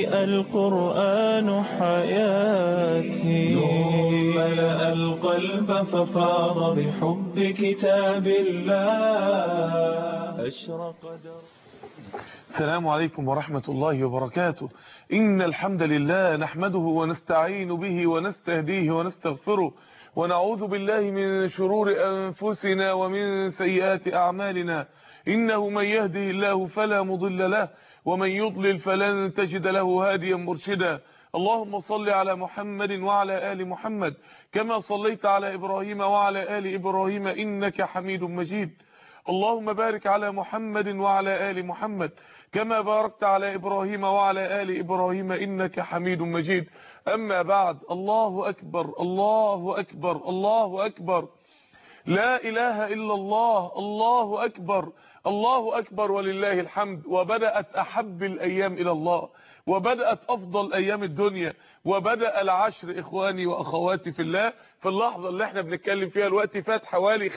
القرآن حياتي نور ملأ القلب ففاض بحب كتاب الله أشرق درب السلام عليكم ورحمة الله وبركاته إن الحمد لله نحمده ونستعين به ونستهديه ونستغفره ونعوذ بالله من شرور أنفسنا ومن سيئات أعمالنا إنه من يهده الله فلا مضل له ومن يضلل فلن تجد له هاديا مرشدا اللهم صل على محمد وعلى آل محمد كما صليت على إبراهيم وعلى آل إبراهيم إنك حميد مجيد اللهم بارك على محمد وعلى آل محمد كما باركت على إبراهيم وعلى آل إبراهيم إنك حميد مجيد أما بعد الله أكبر الله أكبر الله أكبر لا إله إلا الله الله أكبر الله أكبر ولله الحمد وبدأت أحب الأيام إلى الله وبدأت أفضل أيام الدنيا وبدأ العشر إخواني وأخواتي في الله في اللحظة اللي احنا بنتكلم فيها الوقت فات حوالي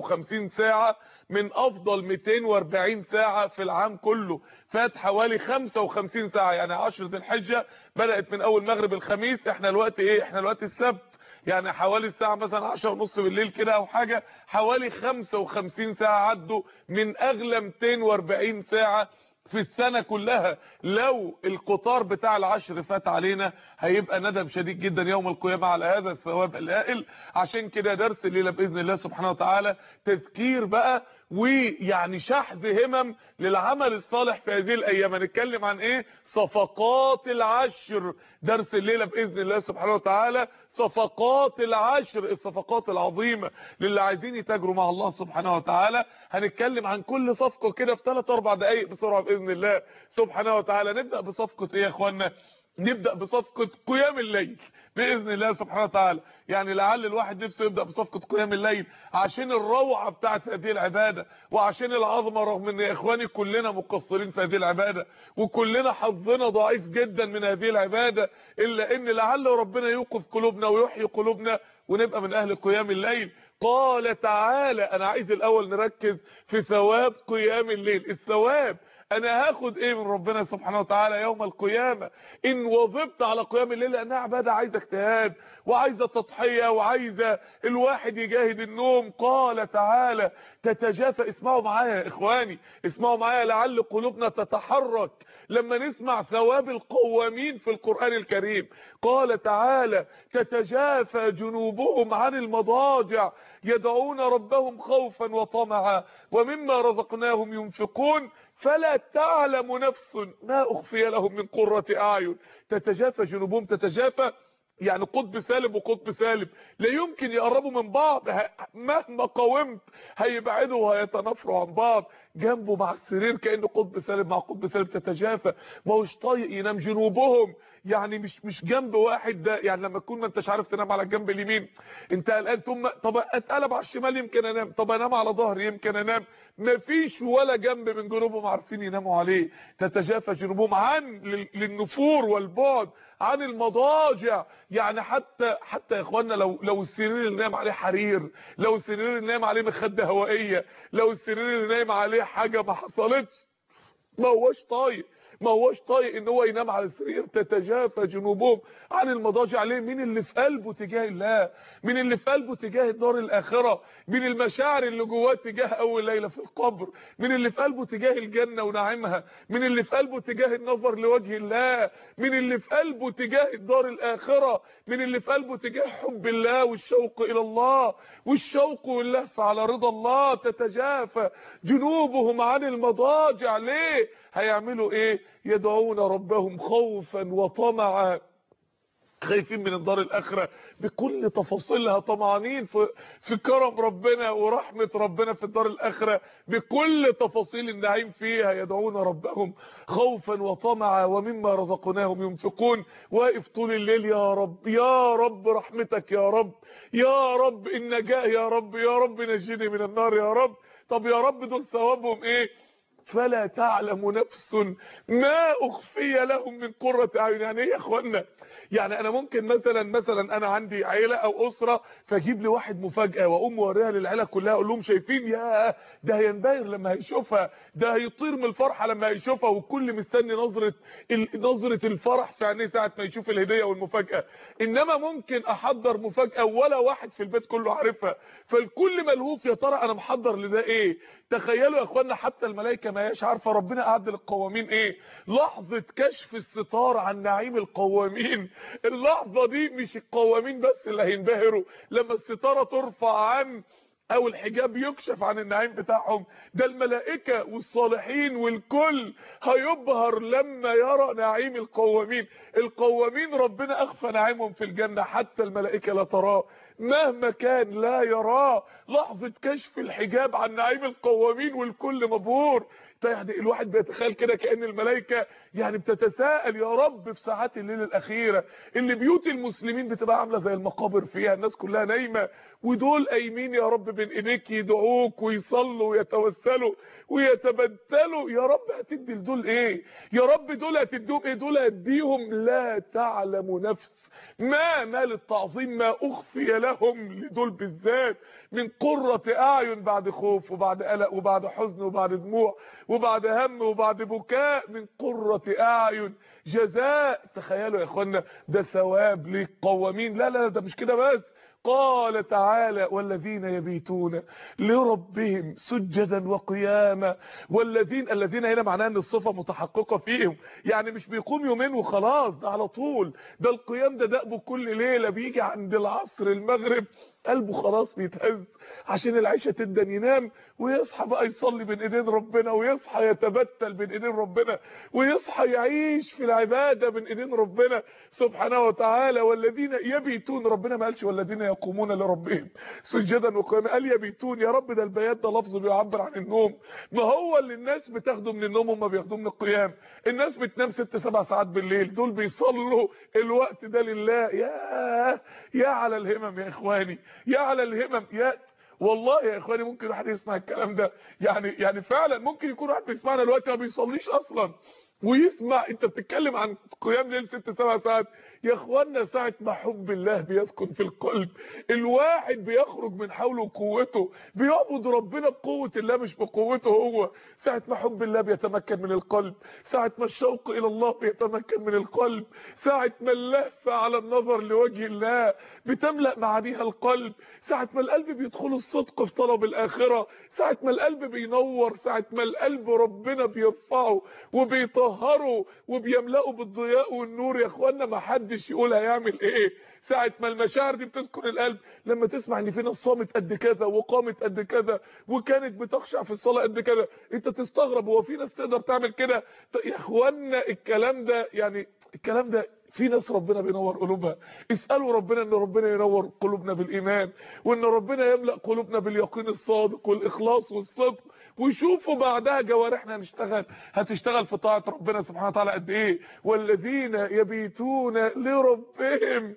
55 ساعة من أفضل 240 ساعة في العام كله فات حوالي 55 ساعة يعني عشرة الحجة بدأت من أول مغرب الخميس احنا الوقت ايه احنا الوقت السبت يعني حوالي الساعة مثلا 10 ونص بالليل كده او حاجة حوالي 55 ساعة عدوا من اغلى 240 ساعة في السنة كلها لو القطار بتاع العشر فات علينا هيبقى ندم شديد جدا يوم القيامة على هذا الثواب الهائل عشان كده درس الليلة بإذن الله سبحانه وتعالى تذكير بقى ويعني شحذ همم للعمل الصالح في هذه الايام هنتكلم عن ايه صفقات العشر درس الليله باذن الله سبحانه وتعالى صفقات العشر الصفقات العظيمه للي عايزين يتاجروا مع الله سبحانه وتعالى هنتكلم عن كل صفقه كده في 3 4 دقائق بسرعه باذن الله سبحانه وتعالى نبدا بصفقه ايه يا اخوانا نبدا بصفقه قيام الليل باذن الله سبحانه وتعالى يعني لعل الواحد نفسه يبدا بصفقه قيام الليل عشان الروعه بتاعت هذه العباده وعشان العظمه رغم ان يا اخواني كلنا مقصرين في هذه العباده وكلنا حظنا ضعيف جدا من هذه العباده الا ان لعل ربنا يوقف قلوبنا ويحيي قلوبنا ونبقى من اهل قيام الليل قال تعالى انا عايز الاول نركز في ثواب قيام الليل الثواب انا هاخد ايه من ربنا سبحانه وتعالى يوم القيامة ان وظبت على قيام الليل لانها عبادة عايزة اجتهاد وعايزة تضحية وعايزة الواحد يجاهد النوم قال تعالى تتجافى اسمعوا معايا يا اخواني اسمعوا معايا لعل قلوبنا تتحرك لما نسمع ثواب القوامين في القرآن الكريم قال تعالى تتجافى جنوبهم عن المضاجع يدعون ربهم خوفا وطمعا ومما رزقناهم ينفقون فلا تعلم نفس ما أخفي لهم من قرة أعين تتجافى جنوبهم تتجافى يعني قطب سالب وقطب سالب لا يمكن يقربوا من بعض مهما قاومت هيبعدوا وهيتنافروا عن بعض جنبه مع السرير كانه قطب سالب مع قطب سالب تتجافى ما هوش طايق ينام جنوبهم يعني مش مش جنب واحد ده يعني لما تكون ما انتش عارف تنام على الجنب اليمين انت قلقان ثم طب اتقلب على الشمال يمكن انام طب انام على ظهري يمكن انام مفيش ولا جنب من جنوبهم عارفين يناموا عليه تتجافى جنوبهم عن للنفور والبعد عن المضاجع يعني حتى حتى يا اخوانا لو لو السرير اللي نايم عليه حرير لو السرير اللي نايم عليه مخده هوائيه لو السرير اللي نايم عليه حاجه ما حصلتش ما هوش طايق ما هوش طايق ان هو ينام على السرير تتجافى جنوبهم عن المضاجع ليه مين اللي في قلبه تجاه الله مين اللي في قلبه تجاه الدار الاخره مين المشاعر اللي جواه تجاه اول ليله في القبر مين اللي في قلبه تجاه الجنه ونعيمها مين اللي في قلبه تجاه النظر لوجه الله مين اللي في قلبه تجاه الدار الاخره مين اللي في قلبه تجاه حب الله والشوق الى الله والشوق واللهف على رضا الله تتجافى جنوبهم عن المضاجع ليه هيعملوا ايه يدعون ربهم خوفا وطمعا خايفين من الدار الاخره بكل تفاصيلها طمعانين في في كرم ربنا ورحمه ربنا في الدار الاخره بكل تفاصيل النعيم فيها يدعون ربهم خوفا وطمعا ومما رزقناهم ينفقون واقف طول الليل يا رب يا رب رحمتك يا رب يا رب النجاه يا رب يا رب نجيني من النار يا رب طب يا رب دول ثوابهم ايه فلا تعلم نفس ما اخفي لهم من قرة اعين يعني ايه يا اخوانا يعني انا ممكن مثلا مثلا انا عندي عيله او اسره فاجيب لي واحد مفاجاه واقوم موريها للعيله كلها اقول لهم شايفين يا ده هينبهر لما هيشوفها ده هيطير من الفرحه لما هيشوفها والكل مستني نظره ال- نظره الفرح في عينيه ساعه ما يشوف الهديه والمفاجاه انما ممكن احضر مفاجاه ولا واحد في البيت كله عارفها فالكل ملهوف يا ترى انا محضر لده ايه تخيلوا يا اخوانا حتى الملائكه ما هياش عارفه ربنا قعد للقوامين ايه لحظه كشف الستار عن نعيم القوامين اللحظه دي مش القوامين بس اللي هينبهروا لما الستاره ترفع عن او الحجاب يكشف عن النعيم بتاعهم ده الملائكة والصالحين والكل هيبهر لما يرى نعيم القوامين القوامين ربنا اخفى نعيمهم في الجنة حتى الملائكة لا تراه مهما كان لا يراه لحظة كشف الحجاب عن نعيم القوامين والكل مبهور يعني الواحد بيتخيل كده كأن الملائكة يعني بتتساءل يا رب في ساعات الليل الأخيرة اللي بيوت المسلمين بتبقى عاملة زي المقابر فيها الناس كلها نايمة ودول قايمين يا رب بين ايديك يدعوك ويصلوا ويتوسلوا ويتبتلوا يا رب هتدي لدول ايه يا رب دول هتديهم ايه دول هديهم لا تعلم نفس ما مال التعظيم ما اخفي لهم لدول بالذات من قرة اعين بعد خوف وبعد قلق وبعد حزن وبعد دموع وبعد هم وبعد بكاء من قرة اعين جزاء تخيلوا يا اخوانا ده ثواب للقوامين لا لا ده مش كده بس قال تعالى والذين يبيتون لربهم سجدا وقياما والذين الذين هنا معناه ان الصفه متحققه فيهم يعني مش بيقوم يومين وخلاص ده على طول ده القيام ده دأبه كل ليله بيجي عند العصر المغرب قلبه خلاص بيتهز عشان العيشه تبدا ينام ويصحى بقى يصلي بين ايدين ربنا ويصحى يتبتل بين ايدين ربنا ويصحى يعيش في العباده بين ايدين ربنا سبحانه وتعالى والذين يبيتون ربنا ما قالش والذين يقومون لربهم سجدا وقياما قال يبيتون يا رب ده البيات ده لفظ بيعبر عن النوم ما هو اللي الناس بتاخده من النوم هم بياخدوه من القيام الناس بتنام ست سبع ساعات بالليل دول بيصلوا الوقت ده لله يا يا على الهمم يا اخواني يا على الهمم يا والله يا اخواني ممكن واحد يسمع الكلام ده يعني يعني فعلا ممكن يكون واحد بيسمعنا دلوقتي ما بيصليش اصلا ويسمع انت بتتكلم عن قيام ليل ست سبع ساعات يا اخوانا ساعه ما حب الله بيسكن في القلب الواحد بيخرج من حوله وقوته بيعبد ربنا بقوه الله مش بقوته هو ساعه ما حب الله بيتمكن من القلب ساعه ما الشوق الى الله بيتمكن من القلب ساعه ما اللهفه على النظر لوجه الله بتملا معانيها القلب ساعه ما القلب بيدخل الصدق في طلب الاخره ساعه ما القلب بينور ساعه ما القلب ربنا بيرفعه وبيطهره وبيملأه بالضياء والنور يا اخوانا ما حدش يقول هيعمل ايه ساعه ما المشاعر دي بتسكن القلب لما تسمع ان في ناس صامت قد كذا وقامت قد كذا وكانت بتخشع في الصلاه قد كذا انت تستغرب هو في ناس تقدر تعمل كده يا اخوانا الكلام ده يعني الكلام ده في ناس ربنا بينور قلوبها اسالوا ربنا ان ربنا ينور قلوبنا بالايمان وان ربنا يملا قلوبنا باليقين الصادق والاخلاص والصدق وشوفوا بعدها جوارحنا هنشتغل هتشتغل في طاعه ربنا سبحانه وتعالى قد ايه والذين يبيتون لربهم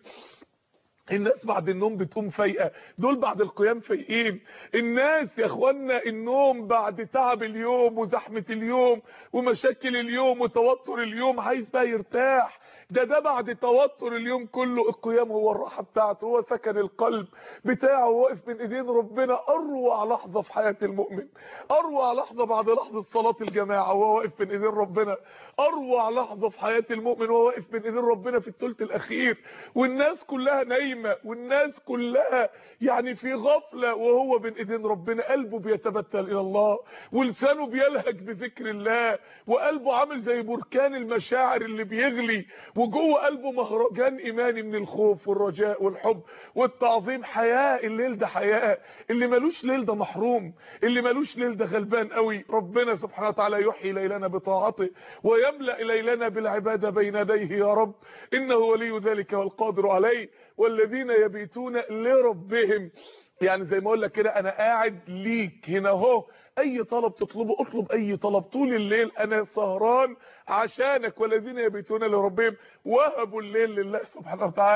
الناس بعد النوم بتقوم فايقه دول بعد القيام فايقين الناس يا اخوانا النوم بعد تعب اليوم وزحمه اليوم ومشاكل اليوم وتوتر اليوم عايز بقى يرتاح ده ده بعد توتر اليوم كله القيام هو الراحه بتاعته هو سكن القلب بتاعه واقف من ايدين ربنا اروع لحظه في حياه المؤمن اروع لحظه بعد لحظه صلاه الجماعه وهو واقف من ايدين ربنا اروع لحظه في حياه المؤمن وهو واقف من ايدين ربنا في الثلث الاخير والناس كلها نايمه والناس كلها يعني في غفله وهو بين ايدين ربنا قلبه بيتبتل الى الله ولسانه بيلهج بذكر الله وقلبه عامل زي بركان المشاعر اللي بيغلي وجوه قلبه مهرجان ايماني من الخوف والرجاء والحب والتعظيم حياه الليل ده حياه اللي ملوش ليل ده محروم اللي ملوش ليل ده غلبان قوي ربنا سبحانه وتعالى يحيي ليلنا بطاعته ويملا ليلنا بالعباده بين يديه يا رب انه ولي ذلك والقادر عليه والذين يبيتون لربهم يعني زي ما اقول لك كده انا قاعد ليك هنا اهو اي طلب تطلبه اطلب اي طلب طول الليل انا سهران عشانك والذين يبيتون لربهم وهبوا الليل لله سبحانه وتعالى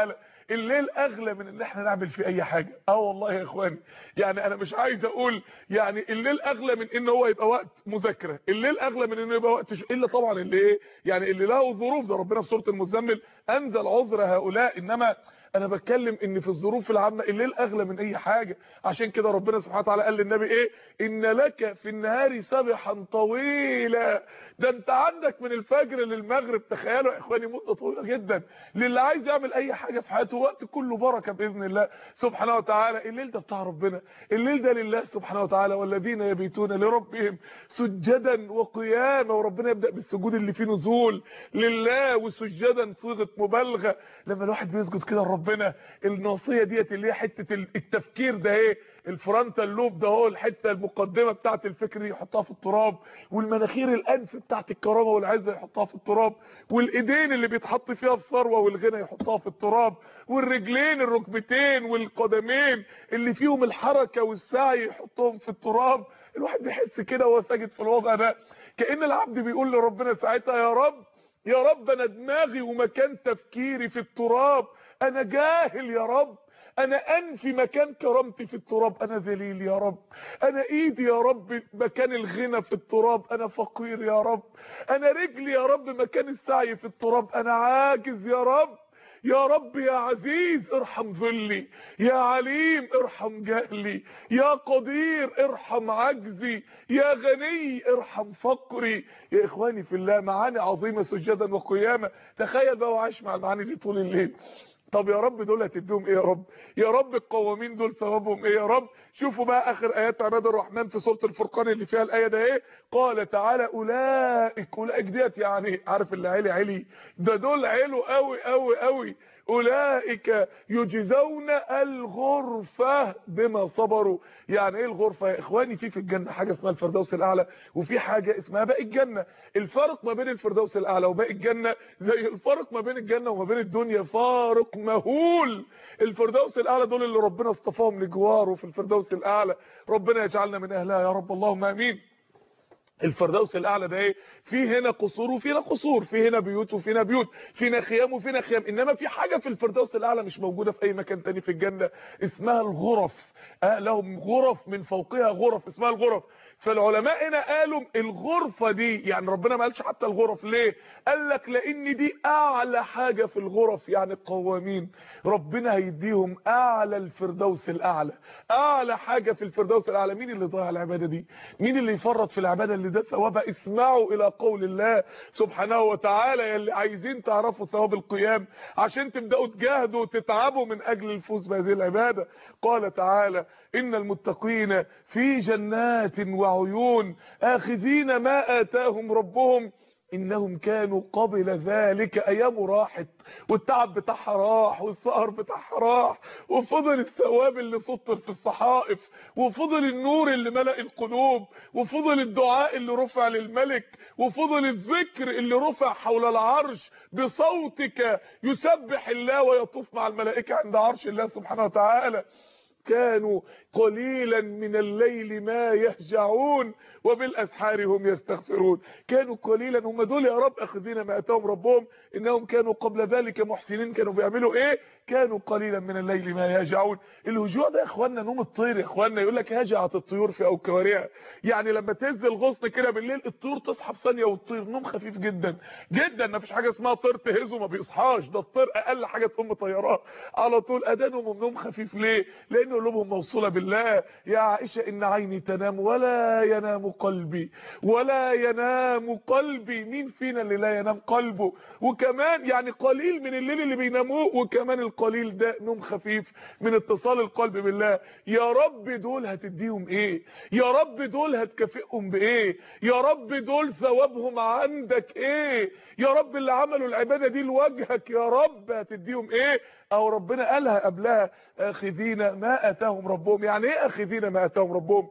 الليل اغلى من ان احنا نعمل فيه اي حاجه اه والله يا اخواني يعني انا مش عايز اقول يعني الليل اغلى من ان هو يبقى وقت مذاكره الليل اغلى من انه يبقى وقت ش... الا طبعا اللي ايه يعني اللي له ظروف ده ربنا في سوره المزمل انزل عذر هؤلاء انما انا بتكلم ان في الظروف العامه الليل اغلى من اي حاجه عشان كده ربنا سبحانه وتعالى قال للنبي ايه ان لك في النهار سبحا طويلا ده انت عندك من الفجر للمغرب تخيلوا يا اخواني مده طويله جدا للي عايز يعمل اي حاجه في حياته وقت كله بركه باذن الله سبحانه وتعالى الليل ده بتاع ربنا الليل ده لله سبحانه وتعالى والذين يبيتون لربهم سجدا وقياما وربنا يبدا بالسجود اللي فيه نزول لله وسجدا صيغه مبالغه لما الواحد بيسجد كده لربنا الناصيه ديت اللي هي حته التفكير ده ايه الفرونتال لوب ده هو الحته المقدمه بتاعه الفكر يحطها في التراب والمناخير الانف بتاعه الكرامه والعزه يحطها في التراب والايدين اللي بيتحط فيها الثروه والغنى يحطها في التراب والرجلين الركبتين والقدمين اللي فيهم الحركه والسعي يحطهم في التراب الواحد بيحس كده وهو ساجد في الوضع ده كأن العبد بيقول لربنا ساعتها يا رب يا رب انا دماغي ومكان تفكيري في التراب انا جاهل يا رب انا انفي مكان كرامتي في التراب انا ذليل يا رب انا ايدي يا رب مكان الغنى في التراب انا فقير يا رب انا رجلي يا رب مكان السعي في التراب انا عاجز يا رب يا رب يا عزيز ارحم ذلي يا عليم ارحم جهلي يا قدير ارحم عجزي يا غني ارحم فقري يا اخواني في الله معاني عظيمه سجدا وقياما تخيل بقى وعايش مع المعاني دي طول الليل طب يا رب دول هتديهم ايه يا رب يا رب القوامين دول ثوابهم ايه يا رب شوفوا بقى اخر ايات عباد الرحمن في سوره الفرقان اللي فيها الايه ده ايه قال تعالى اولئك اولئك ديت يعني عارف اللي عالي علي ده دول علوا قوي قوي قوي اولئك يجزون الغرفه بما صبروا يعني ايه الغرفه يا اخواني في في الجنه حاجه اسمها الفردوس الاعلى وفي حاجه اسمها باقي الجنه الفرق ما بين الفردوس الاعلى وباقي الجنه زي الفرق ما بين الجنه وما بين الدنيا فارق مهول الفردوس الاعلى دول اللي ربنا اصطفاهم لجواره في الفردوس الاعلى ربنا يجعلنا من اهلها يا رب اللهم امين الفردوس الاعلى ده ايه في هنا قصور وفي هنا قصور في هنا بيوت وفي هنا بيوت في هنا خيام وفي هنا خيام انما في حاجه في الفردوس الاعلى مش موجوده في اي مكان تاني في الجنه اسمها الغرف آه لهم غرف من فوقها غرف اسمها الغرف فالعلماء هنا قالوا الغرفه دي يعني ربنا ما قالش حتى الغرف ليه قال لك لان دي اعلى حاجه في الغرف يعني القوامين ربنا هيديهم اعلى الفردوس الاعلى اعلى حاجه في الفردوس الاعلى مين اللي ضيع العباده دي مين اللي يفرط في العباده اللي ده ثوابها اسمعوا الى قول الله سبحانه وتعالى يا اللي عايزين تعرفوا ثواب القيام عشان تبداوا تجاهدوا وتتعبوا من اجل الفوز بهذه العباده قال تعالى ان المتقين في جنات وعيون اخذين ما اتاهم ربهم انهم كانوا قبل ذلك ايام راحت والتعب بتاعها راح والسهر بتاعها راح وفضل الثواب اللي سطر في الصحائف وفضل النور اللي ملأ القلوب وفضل الدعاء اللي رفع للملك وفضل الذكر اللي رفع حول العرش بصوتك يسبح الله ويطوف مع الملائكه عند عرش الله سبحانه وتعالى كانوا قليلا من الليل ما يهجعون وبالاسحار هم يستغفرون كانوا قليلا هم دول يا رب اخذين ما اتاهم ربهم انهم كانوا قبل ذلك محسنين كانوا بيعملوا ايه كانوا قليلا من الليل ما يهجعون الهجوع ده يا اخوانا نوم الطير يا اخوانا يقول لك هجعت الطيور في اوكارها يعني لما تهز الغصن كده بالليل الطيور تصحى في ثانيه والطير نوم خفيف جدا جدا ما فيش حاجه اسمها طير تهزه ما بيصحاش ده الطير اقل حاجه تقوم طيراه على طول ادانهم نوم خفيف ليه لان قلوبهم موصوله بالله يا عائشه ان عيني تنام ولا ينام قلبي ولا ينام قلبي مين فينا اللي لا ينام قلبه وكمان يعني قليل من الليل اللي بيناموه وكمان القليل ده نوم خفيف من اتصال القلب بالله يا رب دول هتديهم ايه يا رب دول هتكافئهم بايه يا رب دول ثوابهم عندك ايه يا رب اللي عملوا العباده دي لوجهك يا رب هتديهم ايه او ربنا قالها قبلها اخذين ما اتاهم ربهم يعني ايه اخذين ما اتاهم ربهم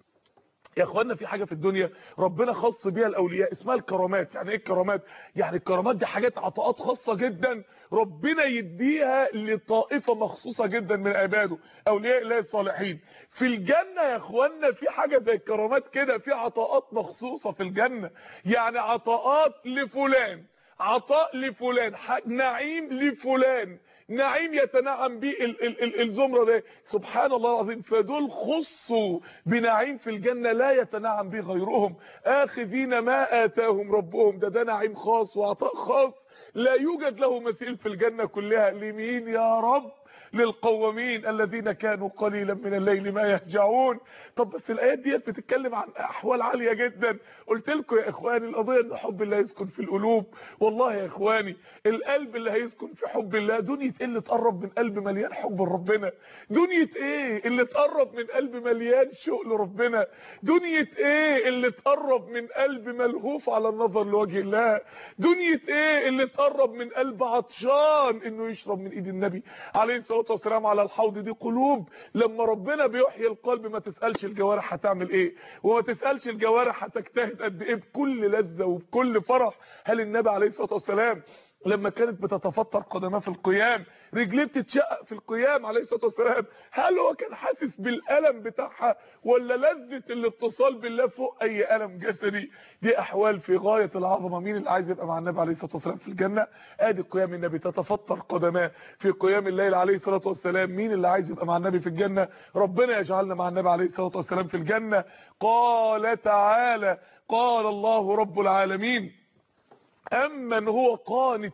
يا اخوانا في حاجه في الدنيا ربنا خص بيها الاولياء اسمها الكرامات يعني ايه الكرامات يعني الكرامات دي حاجات عطاءات خاصه جدا ربنا يديها لطائفه مخصوصه جدا من عباده اولياء الله الصالحين في الجنه يا اخوانا في حاجه زي الكرامات كده في عطاءات مخصوصه في الجنه يعني عطاءات لفلان عطاء لفلان نعيم لفلان نعيم يتنعم به ال ال ال الزمره ده سبحان الله العظيم فدول خصوا بنعيم في الجنه لا يتنعم به غيرهم اخذين ما اتاهم ربهم ده ده نعيم خاص وعطاء خاص لا يوجد له مثيل في الجنه كلها لمين يا رب للقوامين الذين كانوا قليلا من الليل ما يهجعون طب بس الايات ديت بتتكلم عن احوال عاليه جدا قلت لكم يا اخواني القضيه ان حب الله يسكن في القلوب والله يا اخواني القلب اللي هيسكن في حب الله دنيا ايه اللي تقرب من قلب مليان حب لربنا دنيا ايه اللي تقرب من قلب مليان شوق لربنا دنيا ايه اللي تقرب من قلب ملهوف على النظر لوجه الله دنيا ايه اللي تقرب من قلب عطشان انه يشرب من ايد النبي عليه الصلاه والسلام على الحوض دي قلوب لما ربنا بيحيي القلب ما تسالش الجوارح هتعمل ايه وما تسالش الجوارح هتجتهد قد ايه بكل لذه وبكل فرح هل النبي عليه الصلاه والسلام لما كانت بتتفطر قدماه في القيام رجليه بتتشقق في القيام عليه الصلاه والسلام هل هو كان حاسس بالالم بتاعها ولا لذه الاتصال بالله فوق اي الم جسدي دي احوال في غايه العظمه مين اللي عايز يبقى مع النبي عليه الصلاه والسلام في الجنه ادي قيام النبي تتفطر قدماه في قيام الليل عليه الصلاه والسلام مين اللي عايز يبقى مع النبي في الجنه ربنا يجعلنا مع النبي عليه الصلاه والسلام في الجنه قال تعالى قال الله رب العالمين امن هو قانت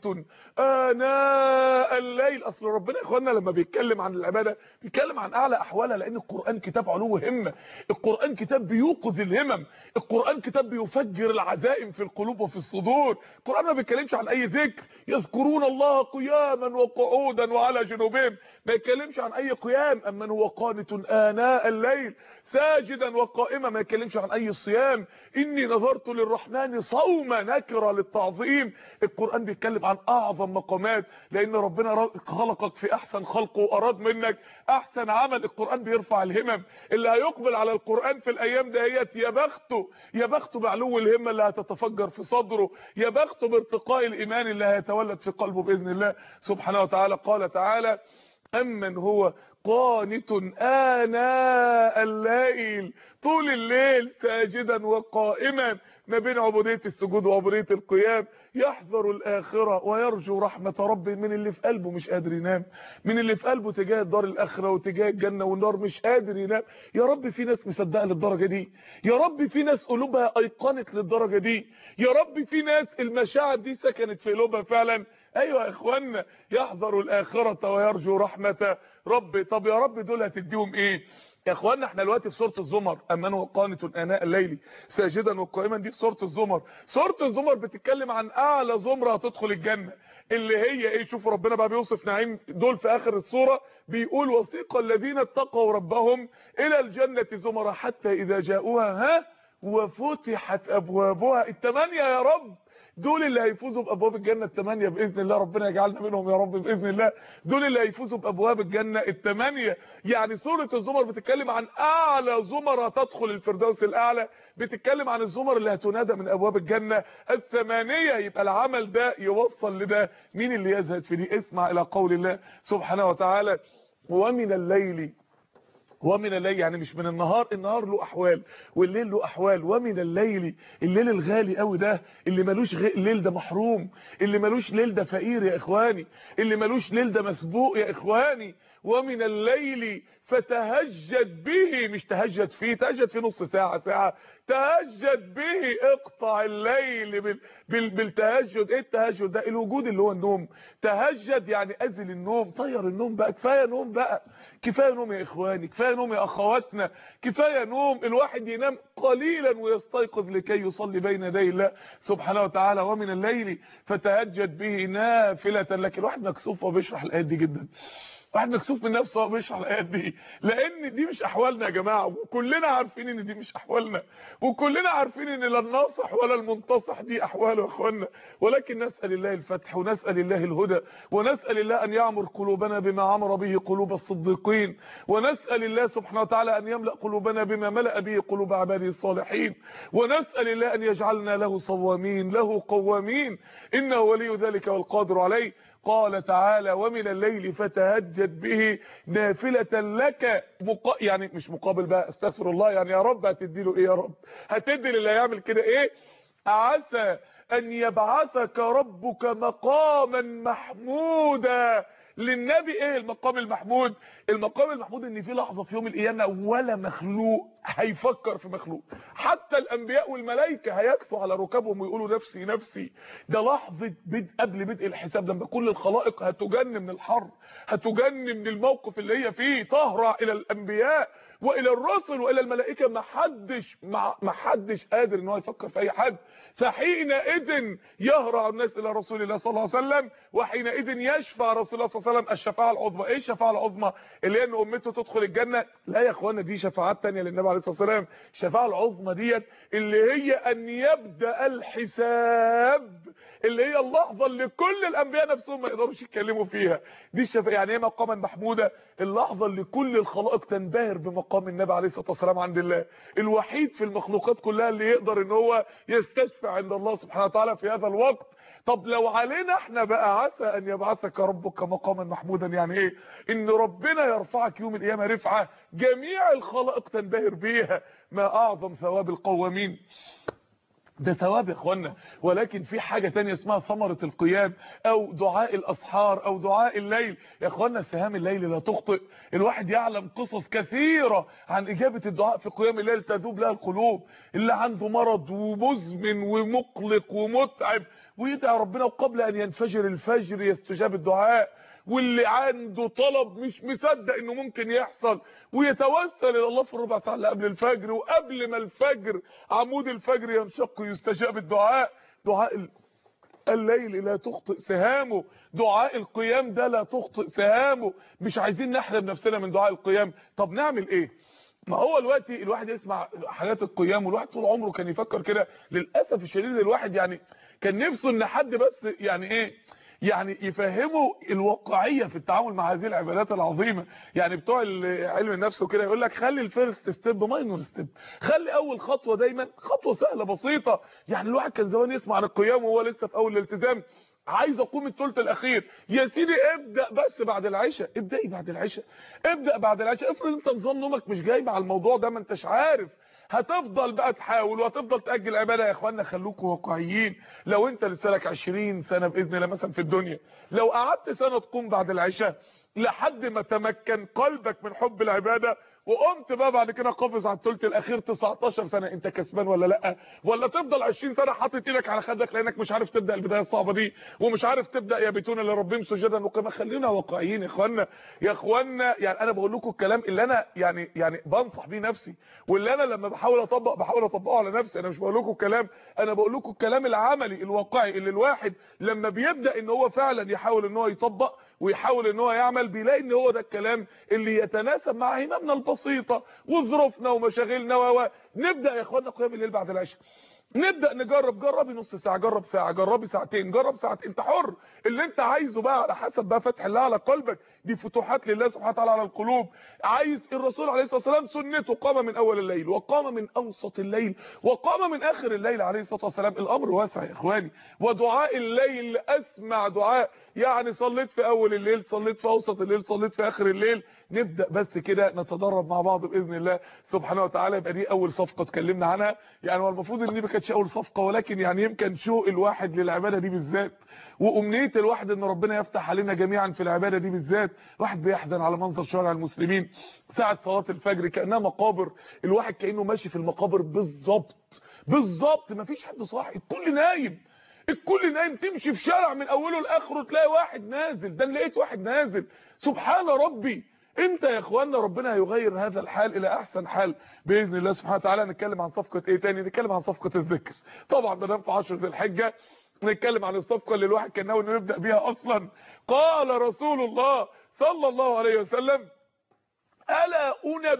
اناء الليل اصل ربنا يا اخوانا لما بيتكلم عن العباده بيتكلم عن اعلى احوالها لان القران كتاب علو همه القران كتاب بيوقظ الهمم القران كتاب بيفجر العزائم في القلوب وفي الصدور القران ما بيتكلمش عن اي ذكر يذكرون الله قياما وقعودا وعلى جنوبهم ما يتكلمش عن اي قيام امن هو قانت اناء الليل ساجدا وقائما ما يتكلمش عن اي صيام اني نظرت للرحمن صوما نكره للتعظيم القران بيتكلم عن اعظم مقامات لان ربنا خلقك في احسن خلق واراد منك احسن عمل القران بيرفع الهمم اللي هيقبل على القران في الايام دهيت يا بخته يا بخته بعلو الهمه اللي هتتفجر في صدره يا بخته بارتقاء الايمان اللي هيتولد في قلبه باذن الله سبحانه وتعالى قال تعالى امن هو قانت آناء الليل طول الليل ساجدا وقائما ما بين عبودية السجود وعبودية القيام يحذر الآخرة ويرجو رحمة ربه من اللي في قلبه مش قادر ينام من اللي في قلبه تجاه الدار الآخرة وتجاه الجنة والنار مش قادر ينام يا رب في ناس مصدقة للدرجة دي يا رب في ناس قلوبها أيقنت للدرجة دي يا رب في ناس المشاعر دي سكنت في قلوبها فعلا ايوه يا اخوانا يحذر الاخره ويرجو رحمه رب طب يا رب دول هتديهم ايه يا اخوانا احنا دلوقتي في سوره الزمر اما هو قانت اناء الليل ساجدا وقائما دي في سوره الزمر سوره الزمر بتتكلم عن اعلى زمره هتدخل الجنه اللي هي ايه شوفوا ربنا بقى بيوصف نعيم دول في اخر السوره بيقول وسيق الذين اتقوا ربهم الى الجنه زمر حتى اذا جاءوها ها وفتحت ابوابها الثمانيه يا رب دول اللي هيفوزوا بابواب الجنه الثمانيه باذن الله ربنا يجعلنا منهم يا رب باذن الله دول اللي هيفوزوا بابواب الجنه الثمانيه يعني سوره الزمر بتتكلم عن اعلى زمر تدخل الفردوس الاعلى بتتكلم عن الزمر اللي هتنادى من ابواب الجنه الثمانيه يبقى العمل ده يوصل لده مين اللي يزهد في دي اسمع الى قول الله سبحانه وتعالى ومن الليل ومن الليل يعني مش من النهار النهار له احوال والليل له احوال ومن الليل الليل الغالي قوي ده اللي ملوش غ... الليل ده محروم اللي ملوش ليل ده فقير يا اخواني اللي ملوش ليل ده مسبوق يا اخواني ومن الليل فتهجد به مش تهجد فيه تهجد فيه نص ساعة ساعة تهجد به اقطع الليل بال... بال... بالتهجد ايه التهجد ده الوجود اللي هو النوم تهجد يعني ازل النوم طير النوم بقى كفاية نوم بقى كفاية نوم يا اخواني كفاية نوم يا اخواتنا كفاية نوم الواحد ينام قليلا ويستيقظ لكي يصلي بين يدي الله سبحانه وتعالى ومن الليل فتهجد به نافلة لكن الواحد مكسوف وبيشرح الايات دي جدا واحد مكسوف من نفسه وهو بيشرح الايات دي لان دي مش احوالنا يا جماعه وكلنا عارفين ان دي مش احوالنا وكلنا عارفين ان لا الناصح ولا المنتصح دي احواله يا اخوانا ولكن نسال الله الفتح ونسال الله الهدى ونسال الله ان يعمر قلوبنا بما عمر به قلوب الصديقين ونسال الله سبحانه وتعالى ان يملا قلوبنا بما ملا به قلوب عباده الصالحين ونسال الله ان يجعلنا له صوامين له قوامين انه ولي ذلك والقادر عليه قال تعالى ومن الليل فتهجد به نافلة لك مقا... يعني مش مقابل بقى استغفر الله يعني يا رب هتدي له ايه يا رب هتدي اللي هيعمل كده ايه عسى ان يبعثك ربك مقاما محمودا للنبي ايه المقام المحمود المقام المحمود ان في لحظه في يوم القيامه ولا مخلوق هيفكر في مخلوق حتى الانبياء والملائكه هيكسوا على ركابهم ويقولوا نفسي نفسي ده لحظه بدء قبل بدء الحساب لما كل الخلائق هتجن من الحر هتجن من الموقف اللي هي فيه تهرع الى الانبياء والى الرسل والى الملائكه ما حدش ما حدش قادر ان هو يفكر في اي حد فحينئذ يهرع الناس الى رسول الله صلى الله عليه وسلم وحينئذ يشفع رسول الله صلى الله عليه وسلم الشفاعه العظمى ايه الشفاعه العظمى اللي هي ان امته تدخل الجنه لا يا اخوانا دي شفاعات تانية للنبي عليه الصلاه والسلام الشفاعه العظمى ديت اللي هي ان يبدا الحساب اللي هي اللحظه اللي كل الانبياء نفسهم ما يقدروش يتكلموا فيها دي الشفاعه يعني ايه مقاما محموده اللحظه اللي كل الخلائق تنبهر بمقام النبي عليه الصلاه والسلام عند الله الوحيد في المخلوقات كلها اللي يقدر ان هو يستشفع عند الله سبحانه وتعالى في هذا الوقت طب لو علينا احنا بقى عسى ان يبعثك ربك مقاما محمودا يعني ايه ان ربنا يرفعك يوم القيامه رفعه جميع الخلائق تنبهر بيها ما اعظم ثواب القوامين ده ثواب يا اخوانا ولكن في حاجة تانية اسمها ثمرة القيام او دعاء الاسحار او دعاء الليل يا اخوانا سهام الليل لا تخطئ الواحد يعلم قصص كثيرة عن اجابة الدعاء في قيام الليل تذوب لها القلوب اللي عنده مرض ومزمن ومقلق ومتعب ويدعي ربنا وقبل ان ينفجر الفجر يستجاب الدعاء واللي عنده طلب مش مصدق انه ممكن يحصل ويتوسل الى الله في الربع ساعه اللي قبل الفجر وقبل ما الفجر عمود الفجر ينشق يستجاب الدعاء دعاء الليل لا تخطئ سهامه دعاء القيام ده لا تخطئ سهامه مش عايزين نحرم نفسنا من دعاء القيام طب نعمل ايه ما هو دلوقتي الواحد يسمع حاجات القيام والواحد طول عمره كان يفكر كده للاسف الشديد الواحد يعني كان نفسه ان حد بس يعني ايه يعني يفهموا الواقعيه في التعامل مع هذه العبادات العظيمه يعني بتوع علم النفس وكده يقول لك خلي الفيرست ستيب ماينور ستيب خلي اول خطوه دايما خطوه سهله بسيطه يعني الواحد كان زمان يسمع عن القيام وهو لسه في اول الالتزام عايز اقوم الثلث الاخير يا سيدي ابدا بس بعد العشاء ابداي بعد العشاء ابدا بعد العشاء افرض انت نظام نومك مش جاي مع الموضوع ده ما انتش عارف هتفضل بقى تحاول وهتفضل تاجل العباده يا اخوانا خلوكم واقعيين لو انت لسه لك 20 سنه باذن الله مثلا في الدنيا لو قعدت سنه تقوم بعد العشاء لحد ما تمكن قلبك من حب العباده وقمت بقى بعد كده قافز على الثلث الاخير 19 سنه انت كسبان ولا لا ولا تفضل 20 سنه حاطط ايدك على خدك لانك مش عارف تبدا البدايه الصعبه دي ومش عارف تبدا يبيتون لربهم سجدا وقياما خلينا واقعيين يا اخوانا يا اخوانا يعني انا بقول لكم الكلام اللي انا يعني يعني بنصح بيه نفسي واللي انا لما بحاول اطبق بحاول اطبقه على نفسي انا مش بقول لكم الكلام انا بقول لكم الكلام العملي الواقعي اللي الواحد لما بيبدا ان هو فعلا يحاول ان هو يطبق ويحاول ان هو يعمل بيلاقي ان هو ده الكلام اللي يتناسب مع هممنا البسيطه وظروفنا ومشاغلنا و نبدا يا اخوانا قيام الليل بعد العشاء نبدا نجرب جربي نص ساعه جرب ساعه جربي ساعتين جرب ساعتين انت حر اللي انت عايزه بقى على حسب بقى فتح الله على قلبك دي فتوحات لله سبحانه وتعالى على القلوب عايز الرسول عليه الصلاه والسلام سنته قام من اول الليل وقام من اوسط الليل وقام من اخر الليل عليه الصلاه والسلام الامر واسع يا اخواني ودعاء الليل اسمع دعاء يعني صليت في اول الليل صليت في اوسط الليل صليت في اخر الليل نبدا بس كده نتدرب مع بعض باذن الله سبحانه وتعالى يبقى دي اول صفقه اتكلمنا عنها يعني هو المفروض ان دي ما كانتش اول صفقه ولكن يعني يمكن شوق الواحد للعباده دي بالذات وامنيه الواحد ان ربنا يفتح علينا جميعا في العباده دي بالذات الواحد بيحزن على منظر شوارع المسلمين ساعه صلاه الفجر كانها مقابر الواحد كانه ماشي في المقابر بالظبط بالظبط مفيش حد صاحي الكل نايم الكل نايم تمشي في شارع من اوله لاخره تلاقي واحد نازل ده لقيت واحد نازل سبحان ربي امتى يا اخوانا ربنا هيغير هذا الحال الى احسن حال باذن الله سبحانه وتعالى نتكلم عن صفقه ايه تاني نتكلم عن صفقه الذكر طبعا ما دام في 10 ذي الحجه نتكلم عن الصفقه اللي الواحد كان ناوي انه يبدا بيها اصلا قال رسول الله صلى الله عليه وسلم الا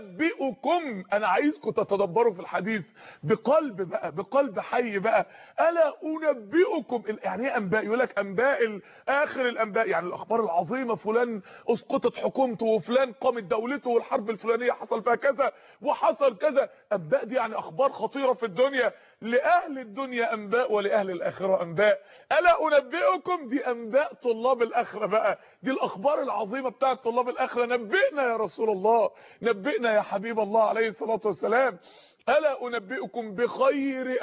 انبئكم انا عايزكم تتدبروا في الحديث بقلب بقى بقلب حي بقى الا انبئكم يعني ايه انباء يقول لك انباء اخر الانباء يعني الاخبار العظيمه فلان اسقطت حكومته وفلان قامت دولته والحرب الفلانيه حصل فيها كذا وحصل كذا انباء دي يعني اخبار خطيره في الدنيا لاهل الدنيا انباء ولاهل الاخره انباء الا انبئكم دي انباء طلاب الاخره بقى دي الاخبار العظيمه بتاعه طلاب الاخره نبئنا يا رسول الله نبئنا يا حبيب الله عليه الصلاه والسلام الا انبئكم بخير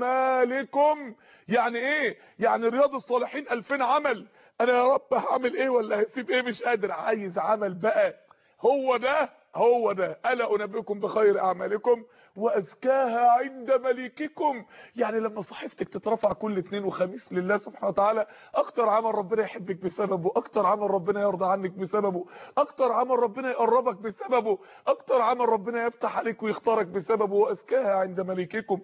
اعمالكم يعني ايه يعني رياض الصالحين 2000 عمل انا يا رب هعمل ايه ولا هسيب ايه مش قادر عايز عمل بقى هو ده هو ده الا انبئكم بخير اعمالكم وازكاها عند مليككم يعني لما صحيفتك تترفع كل اثنين وخميس لله سبحانه وتعالى اكتر عمل ربنا يحبك بسببه اكتر عمل ربنا يرضى عنك بسببه اكتر عمل ربنا يقربك بسببه اكتر عمل ربنا يفتح عليك ويختارك بسببه وازكاها عند مليككم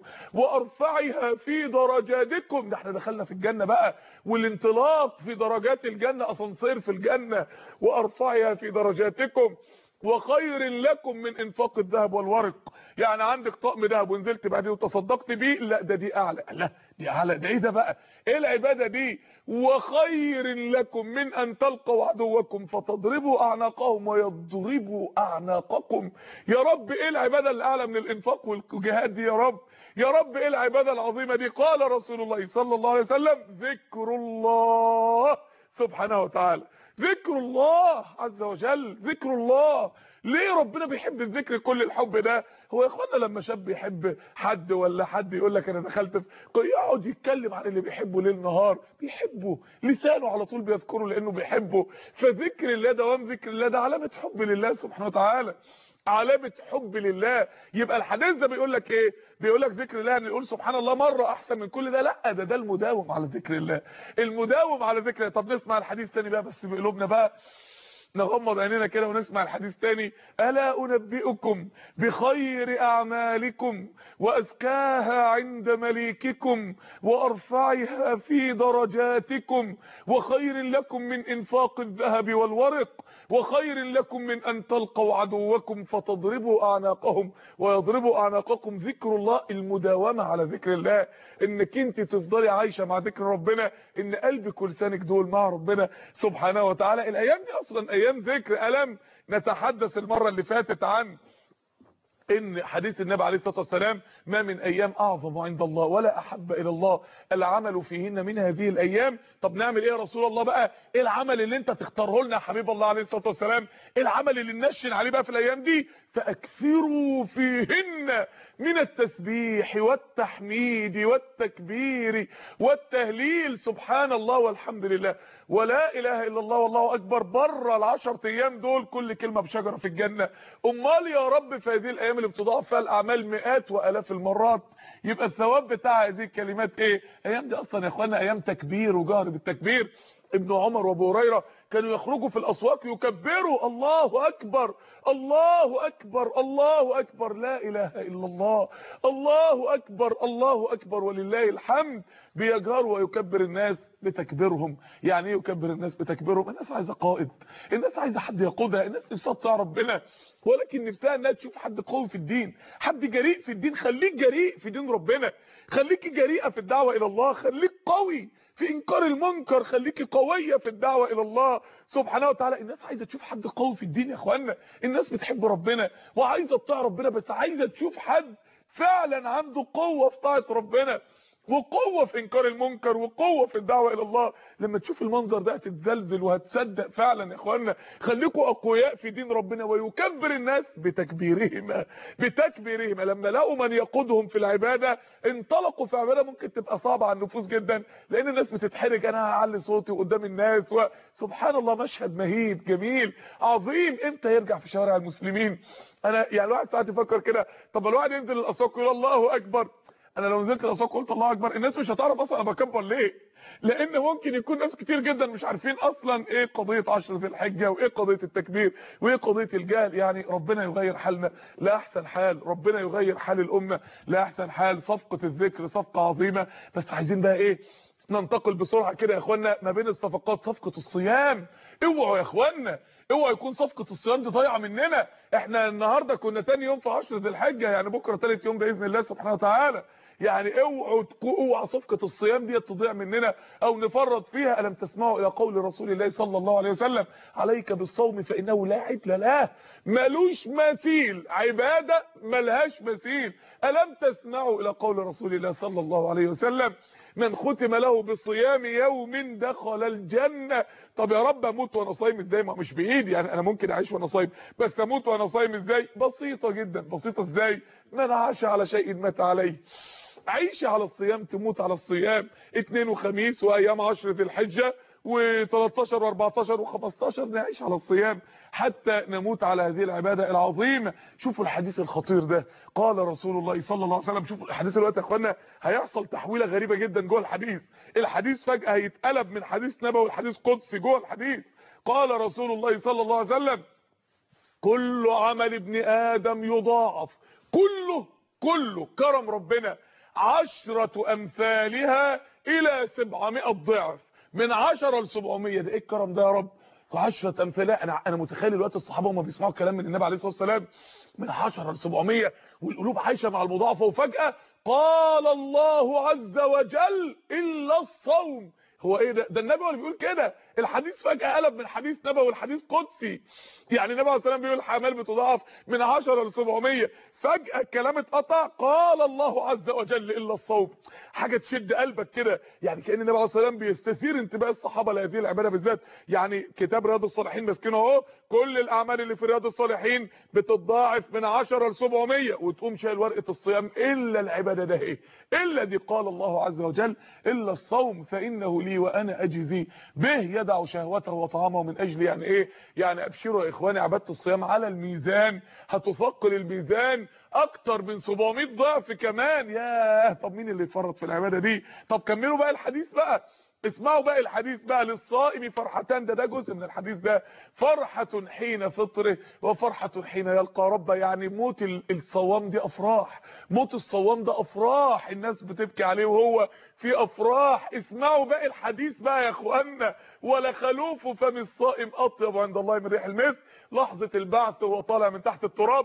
وارفعها في درجاتكم ده احنا دخلنا في الجنة بقى والانطلاق في درجات الجنة اسانسير في الجنة وارفعها في درجاتكم وخير لكم من انفاق الذهب والورق يعني عندك طقم ذهب ونزلت بعدين وتصدقت بيه لا ده دي اعلى لا دي اعلى ده ايه ده بقى ايه العباده دي وخير لكم من ان تلقوا عدوكم فتضربوا اعناقهم ويضربوا اعناقكم يا رب ايه العباده اللي اعلى من الانفاق والجهاد دي يا رب يا رب ايه العباده العظيمه دي قال رسول الله صلى الله عليه وسلم ذكر الله سبحانه وتعالى ذكر الله عز وجل ذكر الله ليه ربنا بيحب الذكر كل الحب ده هو يا اخوانا لما شاب يحب حد ولا حد يقول لك انا دخلت في يقعد يتكلم عن اللي بيحبه ليل نهار بيحبه لسانه على طول بيذكره لانه بيحبه فذكر الله دوام ذكر الله ده علامه حب لله سبحانه وتعالى علامه حب لله يبقى الحديث ده بيقول لك ايه بيقول لك ذكر الله يعني نقول سبحان الله مره احسن من كل ده لا ده ده المداوم على ذكر الله المداوم على ذكر الله طب نسمع الحديث تاني بقى بس بقلوبنا بقى نغمض عينينا كده ونسمع الحديث تاني الا انبئكم بخير اعمالكم وازكاها عند مليككم وارفعها في درجاتكم وخير لكم من انفاق الذهب والورق وخير لكم من ان تلقوا عدوكم فتضربوا اعناقهم ويضربوا اعناقكم ذكر الله المداومه على ذكر الله انك انت تفضلي عايشه مع ذكر ربنا ان قلبك ولسانك دول مع ربنا سبحانه وتعالى الايام دي اصلا ايام ذكر الم نتحدث المره اللي فاتت عن ان حديث النبي عليه الصلاه والسلام ما من ايام اعظم عند الله ولا احب الى الله العمل فيهن من هذه الايام طب نعمل ايه يا رسول الله بقى ايه العمل اللي انت تختاره لنا يا حبيب الله عليه الصلاه والسلام ايه العمل اللي ننشن عليه بقى في الايام دي فاكثروا فيهن من التسبيح والتحميد والتكبير والتهليل سبحان الله والحمد لله ولا اله الا الله والله اكبر بره العشر ايام دول كل كلمه بشجره في الجنه امال يا رب في هذه الايام اللي بتضاعف فيها الاعمال مئات والاف المرات يبقى الثواب بتاع هذه الكلمات ايه ايام دي اصلا يا اخوانا ايام تكبير وجهر بالتكبير ابن عمر وابو هريره كانوا يخرجوا في الاسواق يكبروا الله اكبر الله اكبر الله اكبر لا اله الا الله الله اكبر الله اكبر ولله الحمد بيجهر ويكبر الناس بتكبيرهم يعني ايه يكبر الناس بتكبيرهم الناس عايزه قائد الناس عايزه حد يقودها الناس نفسها تطيع ربنا ولكن نفسها انها تشوف حد قوي في الدين حد جريء في الدين خليك جريء في دين ربنا خليكي جريئه في الدعوه الى الله خليك قوي في انكار المنكر خليكي قويه في الدعوه الى الله سبحانه وتعالى الناس عايزه تشوف حد قوي في الدين يا اخوانا الناس بتحب ربنا وعايزه تطيع ربنا بس عايزه تشوف حد فعلا عنده قوه في طاعه ربنا وقوة في انكار المنكر وقوة في الدعوة الى الله لما تشوف المنظر ده هتتزلزل وهتصدق فعلا يا اخوانا خليكم اقوياء في دين ربنا ويكبر الناس بتكبيرهم بتكبيرهم لما لقوا من يقودهم في العبادة انطلقوا في عبادة ممكن تبقى صعبة على النفوس جدا لان الناس بتتحرج انا هعلي صوتي قدام الناس وسبحان الله مشهد مهيب جميل عظيم امتى يرجع في شوارع المسلمين انا يعني الواحد ساعات يفكر كده طب الواحد ينزل الاسواق يقول الله اكبر انا لو نزلت الاسواق قلت الله اكبر الناس مش هتعرف اصلا انا بكبر ليه لان ممكن يكون ناس كتير جدا مش عارفين اصلا ايه قضيه عشر ذي الحجه وايه قضيه التكبير وايه قضيه الجهل يعني ربنا يغير حالنا لا احسن حال ربنا يغير حال الامه لا احسن حال صفقه الذكر صفقه عظيمه بس عايزين بقى ايه ننتقل بسرعه كده يا اخوانا ما بين الصفقات صفقه الصيام اوعوا يا اخوانا اوعى يكون صفقه الصيام دي ضايعه مننا احنا النهارده كنا تاني يوم في عشر ذي الحجه يعني بكره ثالث يوم باذن الله سبحانه وتعالى يعني اوعوا اوعى صفقه الصيام دي تضيع مننا او نفرط فيها الم تسمعوا الى قول رسول الله صلى الله عليه وسلم عليك بالصوم فانه لا عدل له ملوش مثيل عباده ملهاش مثيل الم تسمعوا الى قول رسول الله صلى الله عليه وسلم من ختم له بصيام يوم دخل الجنة طب يا رب اموت وانا صايم ازاي ما مش بايدي يعني انا ممكن اعيش وانا صايم بس اموت وانا صايم ازاي بسيطة جدا بسيطة ازاي من عاش على شيء مات عليه عيش على الصيام تموت على الصيام اثنين وخميس وايام عشر ذي الحجة و13 و14 و15 نعيش على الصيام حتى نموت على هذه العبادة العظيمة شوفوا الحديث الخطير ده قال رسول الله صلى الله عليه وسلم شوفوا الحديث الوقت يا اخوانا هيحصل تحويلة غريبة جدا جوه الحديث الحديث فجأة هيتقلب من حديث نبوي لحديث قدسي جوه الحديث قال رسول الله صلى الله عليه وسلم كل عمل ابن آدم يضاعف كله كله كرم ربنا عشرة أمثالها إلى 700 ضعف من 10 ل 700 ده ايه الكرم ده يا رب 10 امثله انا انا متخيل دلوقتي الصحابه وهم بيسمعوا الكلام من النبي عليه الصلاه والسلام من 10 ل 700 والقلوب عايشه مع المضاعفه وفجاه قال الله عز وجل الا الصوم هو ايه ده ده النبي هو اللي بيقول كده الحديث فجاه قلب من حديث نبوي لحديث قدسي يعني النبي عليه الصلاه والسلام بيقول الحمال بتضاعف من 10 ل 700 فجاه الكلام اتقطع قال الله عز وجل الا الصوم حاجه تشد قلبك كده يعني كان النبي عليه الصلاه والسلام بيستثير انتباه الصحابه لهذه العباده بالذات يعني كتاب رياض الصالحين ماسكينه اهو كل الاعمال اللي في رياض الصالحين بتضاعف من 10 ل 700 وتقوم شايل ورقه الصيام الا العباده ده ايه الا دي قال الله عز وجل الا الصوم فانه لي وانا اجزي به يدع شهوته وطعامه من اجل يعني ايه يعني ابشروا يا اخواني عباده الصيام على الميزان هتثقل الميزان اكتر من 700 ضعف كمان ياه طب مين اللي يفرط في العباده دي طب كملوا بقى الحديث بقى اسمعوا بقى الحديث بقى للصائم فرحتان ده ده جزء من الحديث ده فرحة حين فطره وفرحة حين يلقى ربه يعني موت الصوام دي افراح موت الصوام ده افراح الناس بتبكي عليه وهو في افراح اسمعوا بقى الحديث بقى يا اخوانا ولا خلوف فم الصائم اطيب عند الله من ريح المسك لحظة البعث وهو طالع من تحت التراب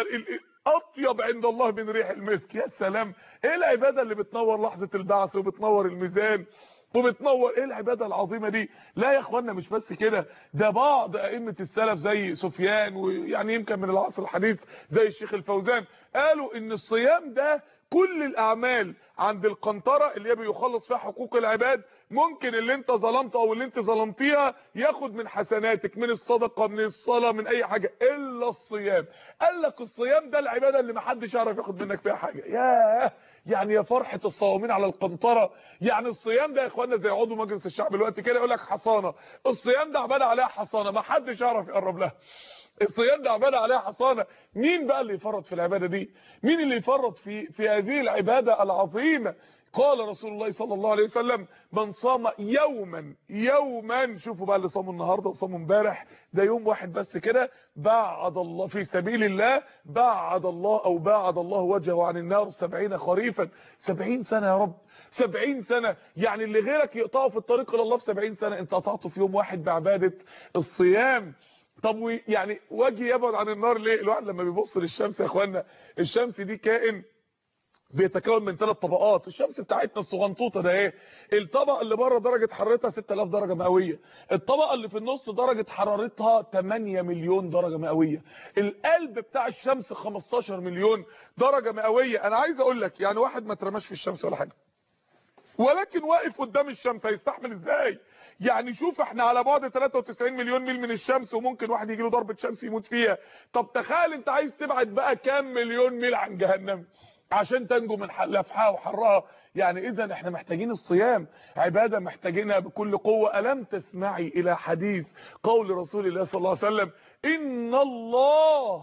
اطيب عند الله من ريح المسك يا سلام ايه العبادة اللي بتنور لحظة البعث وبتنور الميزان وبتنور ايه العباده العظيمه دي لا يا اخوانا مش بس كده ده بعض ائمه السلف زي سفيان ويعني يمكن من العصر الحديث زي الشيخ الفوزان قالوا ان الصيام ده كل الاعمال عند القنطره اللي هي بيخلص فيها حقوق العباد ممكن اللي انت ظلمته او اللي انت ظلمتيها ياخد من حسناتك من الصدقه من الصلاه من اي حاجه الا الصيام قال لك الصيام ده العباده اللي ما حدش يعرف ياخد منك فيها حاجه ياه يعني يا فرحه الصوامين على القنطره يعني الصيام ده يا اخوانا زي عضو مجلس الشعب دلوقتي كده يقول لك حصانه الصيام ده عباده عليها حصانه ما حدش يعرف يقرب لها الصيام ده عباده عليها حصانه مين بقى اللي يفرط في العباده دي مين اللي يفرط في في هذه العباده العظيمه قال رسول الله صلى الله عليه وسلم من صام يوما يوما شوفوا بقى اللي صاموا النهارده وصاموا امبارح ده يوم واحد بس كده بعد الله في سبيل الله بعد الله او بعد الله وجهه عن النار 70 خريفا 70 سنه يا رب 70 سنة يعني اللي غيرك يقطعه في الطريق الى الله في 70 سنة انت قطعته في يوم واحد بعبادة الصيام طب يعني وجهي يبعد عن النار ليه الواحد لما بيبص للشمس يا اخوانا الشمس دي كائن بيتكون من ثلاث طبقات الشمس بتاعتنا الصغنطوطه ده ايه الطبقه اللي بره درجه حرارتها 6000 درجه مئويه الطبقه اللي في النص درجه حرارتها 8 مليون درجه مئويه القلب بتاع الشمس 15 مليون درجه مئويه انا عايز اقول لك يعني واحد ما اترماش في الشمس ولا حاجه ولكن واقف قدام الشمس هيستحمل ازاي يعني شوف احنا على بعد 93 مليون ميل من الشمس وممكن واحد يجي له ضربه شمس يموت فيها طب تخيل انت عايز تبعد بقى كام مليون ميل عن جهنم عشان تنجو من لفحها وحرها يعني اذا احنا محتاجين الصيام عبادة محتاجينها بكل قوة ألم تسمعي إلى حديث قول رسول الله صلى الله عليه وسلم إن الله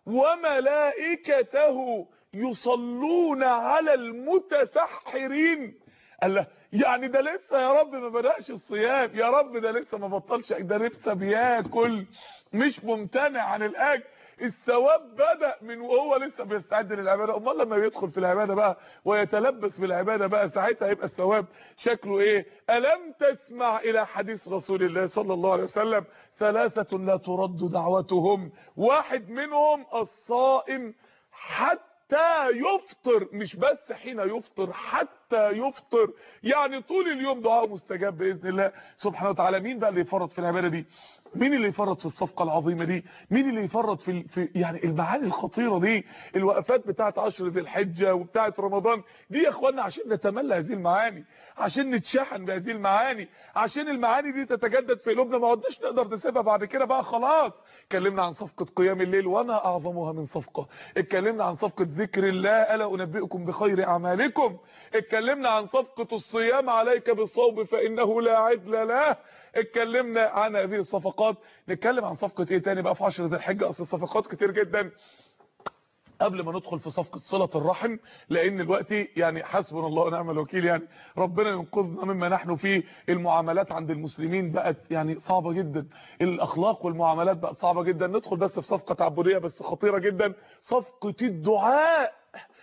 وملائكته يصلون على المتسحرين الله يعني ده لسه يا رب ما بدأش الصيام يا رب ده لسه ما بطلش ده لسه بياكل مش ممتنع عن الاكل الثواب بدأ من وهو لسه بيستعد للعبادة امال لما يدخل في العبادة بقى ويتلبس بالعبادة بقى ساعتها هيبقى الثواب شكله ايه ألم تسمع إلى حديث رسول الله صلى الله عليه وسلم ثلاثة لا ترد دعوتهم واحد منهم الصائم حتى يفطر مش بس حين يفطر حتى حتى يفطر يعني طول اليوم دعاء مستجاب باذن الله سبحانه وتعالى مين بقى اللي يفرط في العباده دي مين اللي يفرط في الصفقه العظيمه دي مين اللي يفرط في, في يعني المعاني الخطيره دي الوقفات بتاعه عشر ذي الحجه وبتاعه رمضان دي يا اخوانا عشان نتملى هذه المعاني عشان نتشحن بهذه المعاني عشان المعاني دي تتجدد في قلوبنا ما عدناش نقدر نسيبها بعد كده بقى خلاص اتكلمنا عن صفقه قيام الليل وما اعظمها من صفقه اتكلمنا عن صفقه ذكر الله الا انبئكم بخير اعمالكم اتكلمنا عن صفقه الصيام عليك بالصوم فانه لا عدل له اتكلمنا عن هذه الصفقات نتكلم عن صفقه ايه تاني بقى في 10 ذي الحجه اصل الصفقات كتير جدا قبل ما ندخل في صفقه صله الرحم لان الوقت يعني حسبنا الله ونعم الوكيل يعني ربنا ينقذنا مما نحن فيه المعاملات عند المسلمين بقت يعني صعبه جدا الاخلاق والمعاملات بقت صعبه جدا ندخل بس في صفقه تعبديه بس خطيره جدا صفقه الدعاء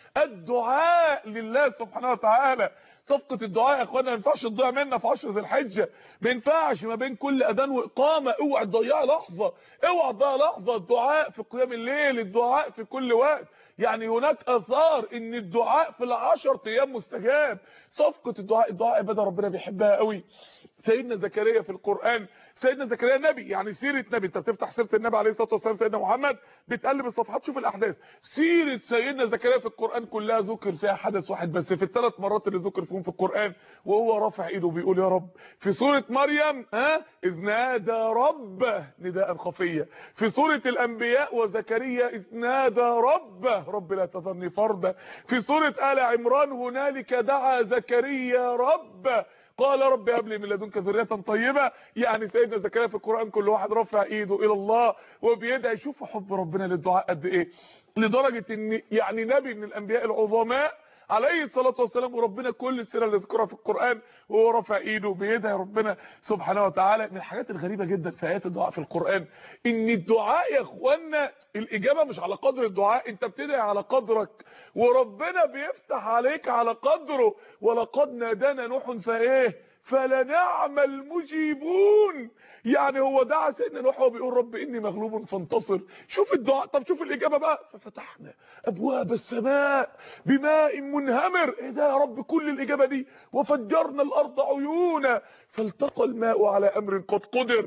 الدعاء لله سبحانه وتعالى صفقه الدعاء يا اخوانا ما ينفعش تضيع منا في 10 ذي الحجه ما ينفعش ما بين كل اذان واقامه اوعى تضيع لحظه اوعى تضيع لحظه الدعاء في قيام الليل الدعاء في كل وقت يعني هناك اثار ان الدعاء في العشر ايام مستجاب صفقه الدعاء الدعاء عباده ربنا بيحبها قوي سيدنا زكريا في القرآن سيدنا زكريا نبي يعني سيرة نبي انت بتفتح سيرة النبي عليه الصلاة والسلام سيدنا محمد بتقلب الصفحات تشوف الاحداث سيرة سيدنا زكريا في القرآن كلها ذكر فيها حدث واحد بس في الثلاث مرات اللي ذكر فيهم في القرآن وهو رافع ايده بيقول يا رب في سورة مريم ها اذ نادى ربه نداء خفيا في سورة الانبياء وزكريا اذ نادى ربه رب لا تذرني فردا في سورة آل عمران هنالك دعا زكريا ربه قال رب هب لي من لدنك ذريه طيبه يعني سيدنا زكريا في القران كل واحد رافع ايده الى الله وبيدعي شوفوا حب ربنا للدعاء قد ايه لدرجه ان يعني نبي من الانبياء العظماء عليه الصلاه والسلام وربنا كل السيره اللي ذكرها في القران وهو رافع ايده بيدعي ربنا سبحانه وتعالى من الحاجات الغريبه جدا في ايات الدعاء في القران ان الدعاء يا اخوانا الاجابه مش على قدر الدعاء انت بتدعي على قدرك وربنا بيفتح عليك على قدره ولقد نادانا نوح فايه فلنعم المجيبون يعني هو دعا سيدنا نوح وهو بيقول رب اني مغلوب فانتصر شوف الدعاء طب شوف الاجابه بقى ففتحنا ابواب السماء بماء منهمر ايه ده يا رب كل الاجابه دي وفجرنا الارض عيونا فالتقى الماء على امر قد قدر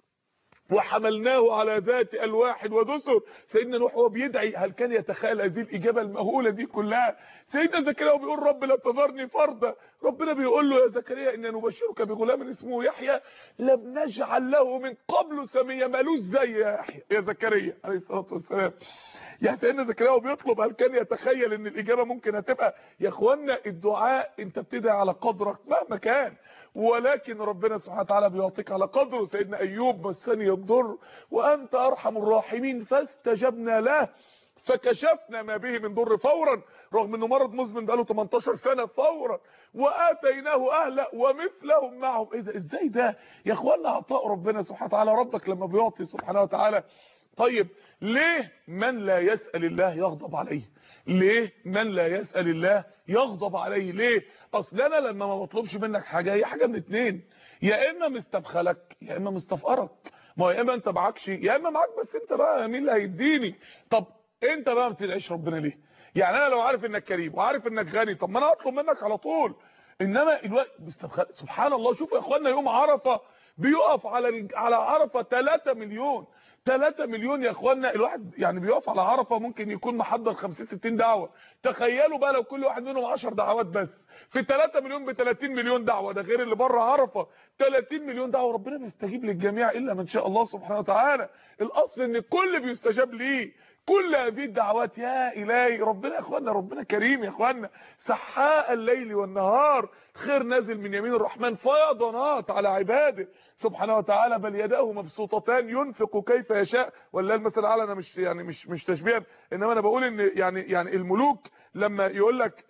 وحملناه على ذات الواح ودسر سيدنا نوح وهو بيدعي هل كان يتخيل هذه الاجابه المهوله دي كلها سيدنا زكريا بيقول رب لا تذرني فردا ربنا بيقول له يا زكريا ان نبشرك بغلام اسمه يحيى لم نجعل له من قبل سميا مالوش زي يا يحيى يا زكريا عليه الصلاه والسلام يا سيدنا زكريا بيطلب هل كان يتخيل ان الاجابه ممكن هتبقى يا اخوانا الدعاء انت بتدعي على قدرك مهما كان ولكن ربنا سبحانه وتعالى بيعطيك على قدره سيدنا ايوب مسني الضر وانت ارحم الراحمين فاستجبنا له فكشفنا ما به من ضر فورا رغم انه مرض مزمن بقاله 18 سنه فورا واتيناه اهلا ومثلهم معهم ايه ده ازاي ده يا اخوانا عطاء ربنا سبحانه وتعالى ربك لما بيعطي سبحانه وتعالى طيب ليه من لا يسأل الله يغضب عليه ليه من لا يسأل الله يغضب عليه ليه اصل انا لما ما بطلبش منك حاجه هي حاجه من اتنين يا اما مستبخلك يا اما مستفقرك ما هو يا اما انت معكش يا اما معاك بس انت بقى مين اللي هيديني طب انت بقى ما بتدعيش ربنا ليه يعني انا لو عارف انك كريم وعارف انك غني طب ما انا اطلب منك على طول انما الوقت مستبخل سبحان الله شوفوا يا اخوانا يوم عرفه بيقف على على عرفه 3 مليون 3 مليون يا اخوانا الواحد يعني بيقف على عرفه ممكن يكون محضر 50 60 دعوه تخيلوا بقى لو كل واحد منهم 10 دعوات بس في 3 مليون ب 30 مليون دعوه ده غير اللي بره عرفه 30 مليون دعوه ربنا بيستجيب للجميع الا من شاء الله سبحانه وتعالى الاصل ان الكل بيستجاب ليه كل هذه الدعوات يا الهي ربنا يا اخوانا ربنا كريم يا اخوانا سحاء الليل والنهار خير نازل من يمين الرحمن فيضانات على عباده سبحانه وتعالى بل يداه مبسوطتان ينفق كيف يشاء ولا المثل الاعلى انا مش يعني مش مش تشبيها انما انا بقول ان يعني يعني الملوك لما يقول لك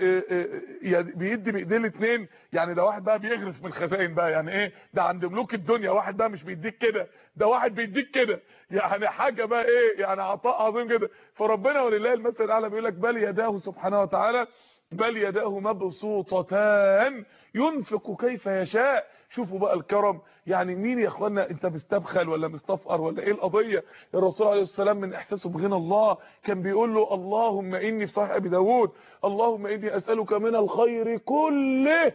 بيدي بايديه الاثنين يعني ده واحد بقى بيغرف من الخزائن بقى يعني ايه ده عند ملوك الدنيا واحد بقى مش بيديك كده ده واحد بيديك كده يعني حاجه بقى ايه يعني عطاء عظيم جدا فربنا ولله المثل الاعلى بيقول لك بل يداه سبحانه وتعالى بل يداه مبسوطتان ينفق كيف يشاء شوفوا بقى الكرم يعني مين يا اخوانا انت مستبخل ولا مستفقر ولا ايه القضيه الرسول عليه السلام من احساسه بغنى الله كان بيقول له اللهم اني في صحيح ابي داود اللهم اني اسالك من الخير كله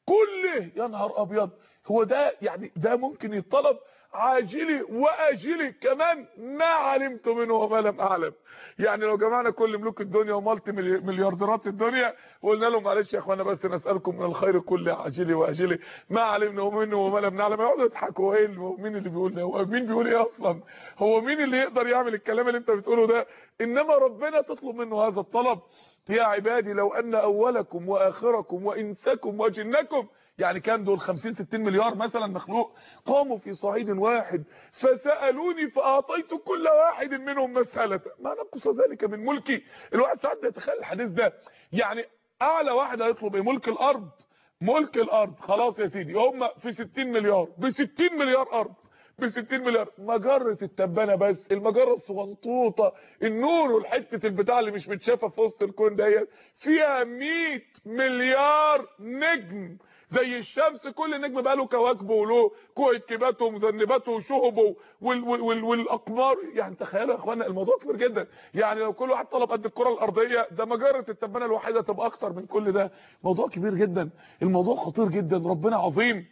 كله يا نهار ابيض هو ده يعني ده ممكن يطلب عاجلي واجلي كمان ما علمت منه وما لم اعلم يعني لو جمعنا كل ملوك الدنيا ومالتي مليارديرات الدنيا وقلنا لهم معلش يا اخوانا بس نسالكم من الخير كله عاجلي واجلي ما علمنا منه وما لم نعلم يقعدوا يضحكوا ايه مين اللي بيقول ده هو مين بيقول ايه اصلا هو مين اللي يقدر يعمل الكلام اللي انت بتقوله ده انما ربنا تطلب منه هذا الطلب يا عبادي لو ان اولكم واخركم وانسكم وجنكم يعني كان دول 50 60 مليار مثلا مخلوق قاموا في صعيد واحد فسالوني فاعطيت كل واحد منهم مساله ما نقص ذلك من ملكي الواحد ساعات بيتخيل الحديث ده يعني اعلى واحد هيطلب ايه ملك الارض ملك الارض خلاص يا سيدي هم في 60 مليار ب 60 مليار ارض ب 60 مليار مجره التبانه بس المجره الصغنطوطه النور والحته البتاع اللي مش متشافه في وسط الكون ديت فيها 100 مليار نجم زي الشمس كل نجم بقى له كواكبه وله كويكباته ومذنباته وشهبه وال وال وال والاقمار يعني تخيلوا يا اخوانا الموضوع كبير جدا يعني لو كل واحد طلب قد الكره الارضيه ده مجره التبانه الوحيده تبقى اكتر من كل ده موضوع كبير جدا الموضوع خطير جدا ربنا عظيم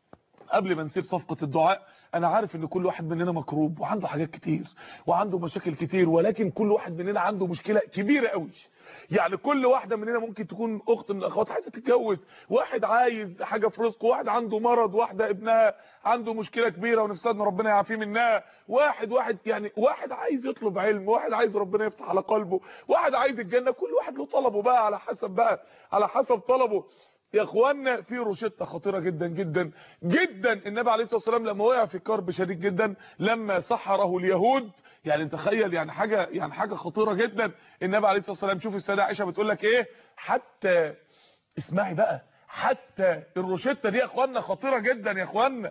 قبل ما نسيب صفقه الدعاء انا عارف ان كل واحد مننا مكروب وعنده حاجات كتير وعنده مشاكل كتير ولكن كل واحد مننا عنده مشكله كبيره قوي يعني كل واحده مننا ممكن تكون اخت من الاخوات عايزه تتجوز واحد عايز حاجه في رزقه واحد عنده مرض واحده ابنها عنده مشكله كبيره ونفسها ان ربنا يعافيه منها واحد واحد يعني واحد عايز يطلب علم واحد عايز ربنا يفتح على قلبه واحد عايز الجنه كل واحد له طلبه بقى على حسب بقى على حسب طلبه يا اخوانا في روشته خطيره جدا جدا جدا النبي عليه الصلاه والسلام لما وقع في كرب شديد جدا لما سحره اليهود يعني تخيل يعني حاجه يعني حاجه خطيره جدا النبي عليه الصلاه والسلام شوف السيده عائشه بتقول لك ايه حتى اسمعي بقى حتى الروشته دي يا اخوانا خطيره جدا يا اخوانا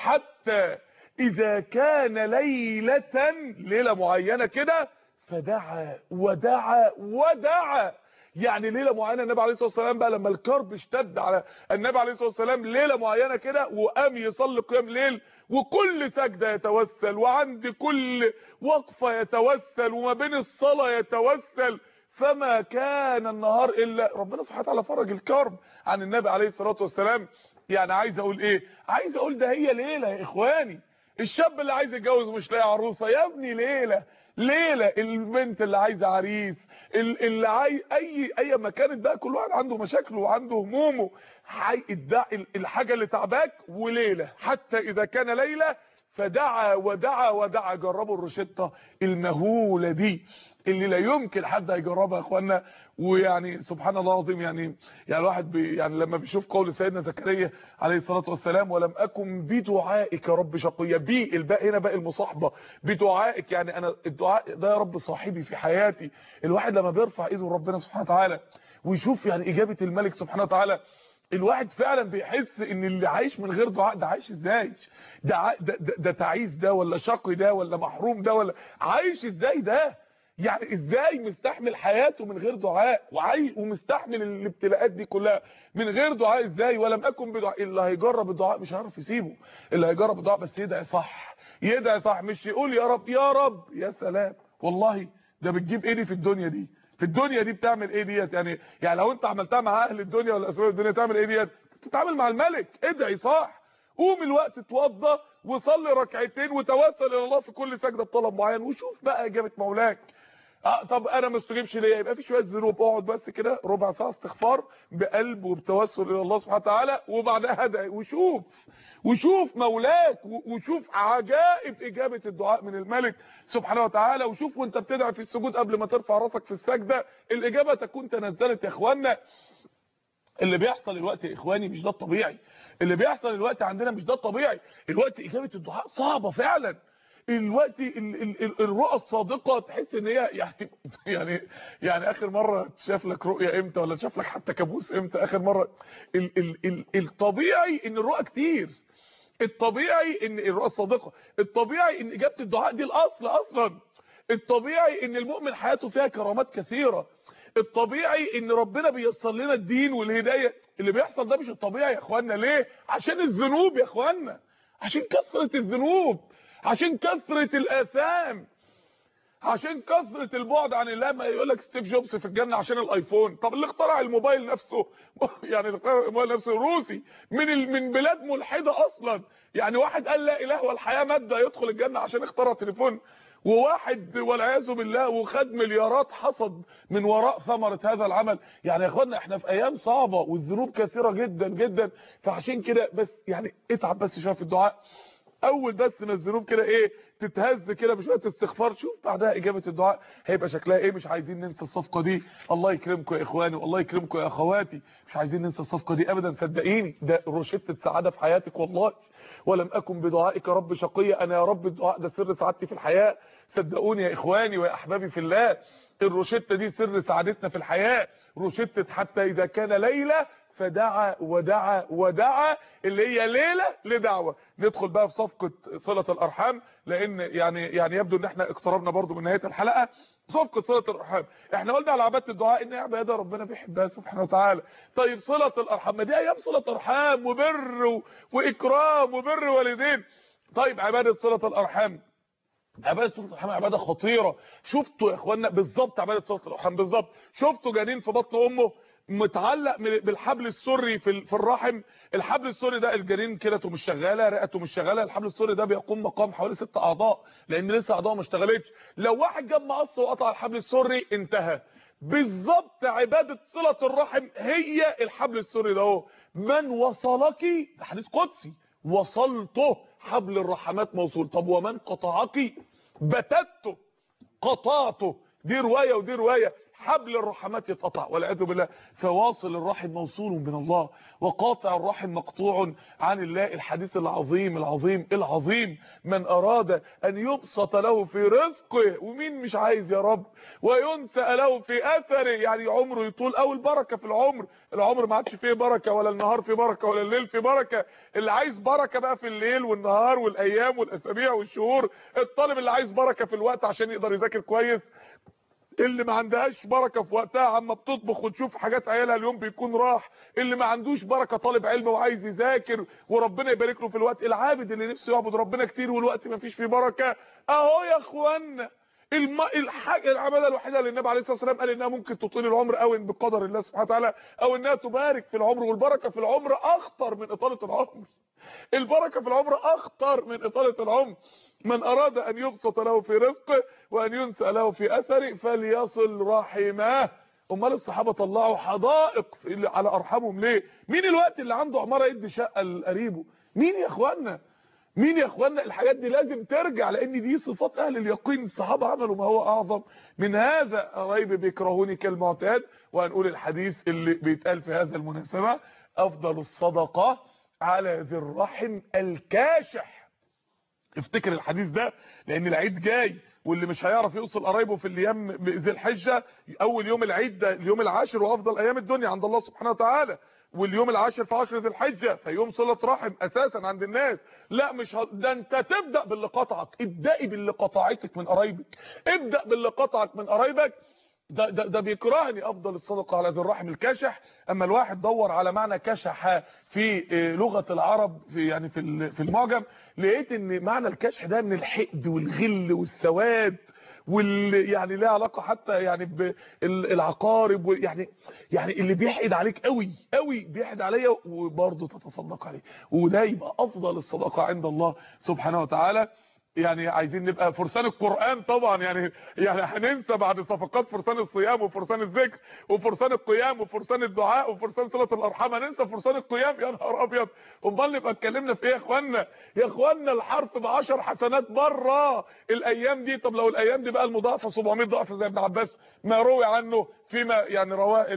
حتى اذا كان ليله ليله معينه كده فدعا ودعا ودعا يعني ليله معينه النبي عليه الصلاه والسلام بقى لما الكرب اشتد على النبي عليه الصلاه والسلام ليله معينه كده وقام يصلي قيام ليل وكل سجده يتوسل وعند كل وقفه يتوسل وما بين الصلاه يتوسل فما كان النهار الا ربنا سبحانه وتعالى فرج الكرب عن النبي عليه الصلاه والسلام يعني عايز اقول ايه عايز اقول ده هي ليله يا اخواني الشاب اللي عايز يتجوز مش لاقي عروسه يا ابني ليله ليله البنت اللي عايزه عريس اللي عايز اي اي مكان بقى كل واحد عنده مشاكله وعنده همومه الحاجه اللي تعباك وليله حتى اذا كان ليله فدعا ودعا ودعا جربوا الروشته المهوله دي اللي لا يمكن حد هيجربها يا اخوانا ويعني سبحان الله العظيم يعني يعني الواحد بي يعني لما بيشوف قول سيدنا زكريا عليه الصلاه والسلام ولم اكن بدعائك يا رب شقيا بي الباء هنا باء المصاحبه بدعائك يعني انا الدعاء ده يا رب صاحبي في حياتي الواحد لما بيرفع ايده لربنا سبحانه وتعالى ويشوف يعني اجابه الملك سبحانه وتعالى الواحد فعلا بيحس ان اللي عايش من غير دعاء ده عايش ازاي ده ده, ده, ده تعيس ده ولا شقي ده ولا محروم ده ولا عايش ازاي ده يعني ازاي مستحمل حياته من غير دعاء وعاي ومستحمل الابتلاءات دي كلها من غير دعاء ازاي ولم اكن بدعاء اللي هيجرب الدعاء مش هيعرف يسيبه اللي هيجرب الدعاء بس يدعي صح يدعي صح مش يقول يا رب يا رب يا سلام والله ده بتجيب ايه دي في الدنيا دي في الدنيا دي بتعمل ايه ديت يعني يعني لو انت عملتها مع اهل الدنيا ولا اسباب الدنيا تعمل ايه ديت تتعامل مع الملك ادعي صح قوم الوقت اتوضى وصلي ركعتين وتوسل الى الله في كل سجده بطلب معين وشوف بقى اجابه مولاك اه طب انا ما استجيبش ليه يبقى في شويه ذنوب اقعد بس كده ربع ساعه استغفار بقلب وبتوسل الى الله سبحانه وتعالى وبعدها ادعي وشوف وشوف مولاك وشوف عجائب اجابه الدعاء من الملك سبحانه وتعالى وشوف وانت بتدعي في السجود قبل ما ترفع راسك في السجده الاجابه تكون تنزلت يا اخوانا اللي بيحصل الوقت يا اخواني مش ده الطبيعي اللي بيحصل الوقت عندنا مش ده الطبيعي الوقت اجابه الدعاء صعبه فعلا الوقت ال ال ال الرؤى الصادقه تحس ان هي يعني يعني يعني اخر مره شاف لك رؤيه امتى ولا شاف لك حتى كابوس امتى اخر مره ال ال ال الطبيعي ان الرؤى كتير الطبيعي ان الرؤى الصادقه الطبيعي ان اجابه الدعاء دي الاصل اصلا الطبيعي ان المؤمن حياته فيها كرامات كثيره الطبيعي ان ربنا بييسر لنا الدين والهدايه اللي بيحصل ده مش الطبيعي يا اخوانا ليه عشان الذنوب يا اخوانا عشان كثره الذنوب عشان كثره الاثام عشان كثره البعد عن الله ما يقول لك ستيف جوبز في الجنه عشان الايفون طب اللي اخترع الموبايل نفسه يعني اللي اخترع الموبايل نفسه روسي من ال... من بلاد ملحده اصلا يعني واحد قال لا اله والحياه ماده يدخل الجنه عشان اخترع تليفون وواحد والعياذ بالله وخد مليارات حصد من وراء ثمره هذا العمل يعني يا اخوانا احنا في ايام صعبه والذنوب كثيره جدا جدا فعشان كده بس يعني اتعب بس شويه في الدعاء اول بس ما الذنوب كده ايه تتهز كده بشويه استغفار شوف بعدها اجابه الدعاء هيبقى شكلها ايه مش عايزين ننسى الصفقه دي الله يكرمكم يا اخواني والله يكرمكم يا اخواتي مش عايزين ننسى الصفقه دي ابدا صدقيني ده روشته سعاده في حياتك والله ولم اكن بدعائك رب شقيا انا يا رب الدعاء ده سر سعادتي في الحياه صدقوني يا اخواني ويا احبابي في الله الروشته دي سر سعادتنا في الحياه روشته حتى اذا كان ليله فدعا ودعا ودعا اللي هي ليله لدعوه ندخل بقى في صفقه صله الارحام لان يعني يعني يبدو ان احنا اقتربنا برضو من نهايه الحلقه صفقه صله الارحام احنا قلنا على عباده الدعاء ان عباده ربنا بيحبها سبحانه وتعالى طيب صله الارحام ما دي ايام صله ارحام وبر و... واكرام وبر والدين طيب عباده صله الارحام عباده صله الارحام عباده خطيره شفتوا يا اخوانا بالظبط عباده صله الارحام بالظبط شفتوا جنين في بطن امه متعلق بالحبل السري في في الرحم الحبل السري ده الجنين كلته مش شغاله رئته مش شغاله الحبل السري ده بيقوم مقام حوالي ست اعضاء لان لسه اعضاء ما اشتغلتش لو واحد جاب مقص وقطع الحبل السري انتهى بالظبط عباده صله الرحم هي الحبل السري ده اهو من وصلك ده حديث قدسي وصلته حبل الرحمات موصول طب ومن قطعك بتته قطعته دي روايه ودي روايه حبل الرحمات يتقطع والعياذ بالله فواصل الرحم موصول من الله وقاطع الرحم مقطوع عن الله الحديث العظيم العظيم العظيم من اراد ان يبسط له في رزقه ومين مش عايز يا رب وينسى له في اثره يعني عمره يطول او البركه في العمر العمر ما عادش فيه بركه ولا النهار فيه بركه ولا الليل فيه بركه اللي عايز بركه بقى في الليل والنهار والايام والاسابيع والشهور الطالب اللي عايز بركه في الوقت عشان يقدر يذاكر كويس اللي ما عندهاش بركه في وقتها عما بتطبخ وتشوف حاجات عيالها اليوم بيكون راح اللي ما عندوش بركه طالب علم وعايز يذاكر وربنا يبارك له في الوقت العابد اللي نفسه يعبد ربنا كتير والوقت ما فيش فيه بركه اهو يا اخوانا الم... الحاجه العباده الوحيده اللي النبي عليه الصلاه والسلام قال انها ممكن تطيل العمر او إن بقدر الله سبحانه وتعالى او انها تبارك في العمر والبركه في العمر اخطر من اطاله العمر البركه في العمر اخطر من اطاله العمر من اراد ان يبسط له في رزقه وان ينسى له في اثره فليصل رحمه امال الصحابه طلعوا حدائق على ارحامهم ليه مين الوقت اللي عنده عماره يدي شقه لقريبه مين يا اخوانا مين يا اخوانا الحاجات دي لازم ترجع لان دي صفات اهل اليقين الصحابه عملوا ما هو اعظم من هذا قرايب بيكرهوني كالمعتاد وهنقول الحديث اللي بيتقال في هذا المناسبه افضل الصدقه على ذي الرحم الكاشح افتكر الحديث ده لان العيد جاي واللي مش هيعرف يوصل قرايبه في الايام ذي الحجه اول يوم العيد ده اليوم العاشر وافضل ايام الدنيا عند الله سبحانه وتعالى واليوم العاشر في عشر ذي الحجه فيوم صله رحم اساسا عند الناس لا مش ه... ده انت تبدا باللي قطعك ابدأي باللي قطعتك من قرايبك ابدا باللي قطعك من قرايبك ده, ده, ده بيكرهني افضل الصدقه على ذي الرحم الكاشح اما الواحد دور على معنى كشح في لغه العرب في يعني في في المعجم لقيت ان معنى الكشح ده من الحقد والغل والسواد واللي يعني ليه علاقه حتى يعني بالعقارب يعني يعني اللي بيحقد عليك قوي قوي بيحقد عليا وبرضه تتصدق عليه وده يبقى افضل الصدقه عند الله سبحانه وتعالى يعني عايزين نبقى فرسان القرآن طبعا يعني يعني هننسى بعد صفقات فرسان الصيام وفرسان الذكر وفرسان القيام وفرسان الدعاء وفرسان صلة الأرحام هننسى فرسان القيام يا نهار أبيض امال نبقى اتكلمنا في ايه يا اخوانا يا اخوانا الحرف ب 10 حسنات بره الايام دي طب لو الايام دي بقى المضاعفه 700 ضعف زي ابن عباس ما روي عنه فيما يعني رواه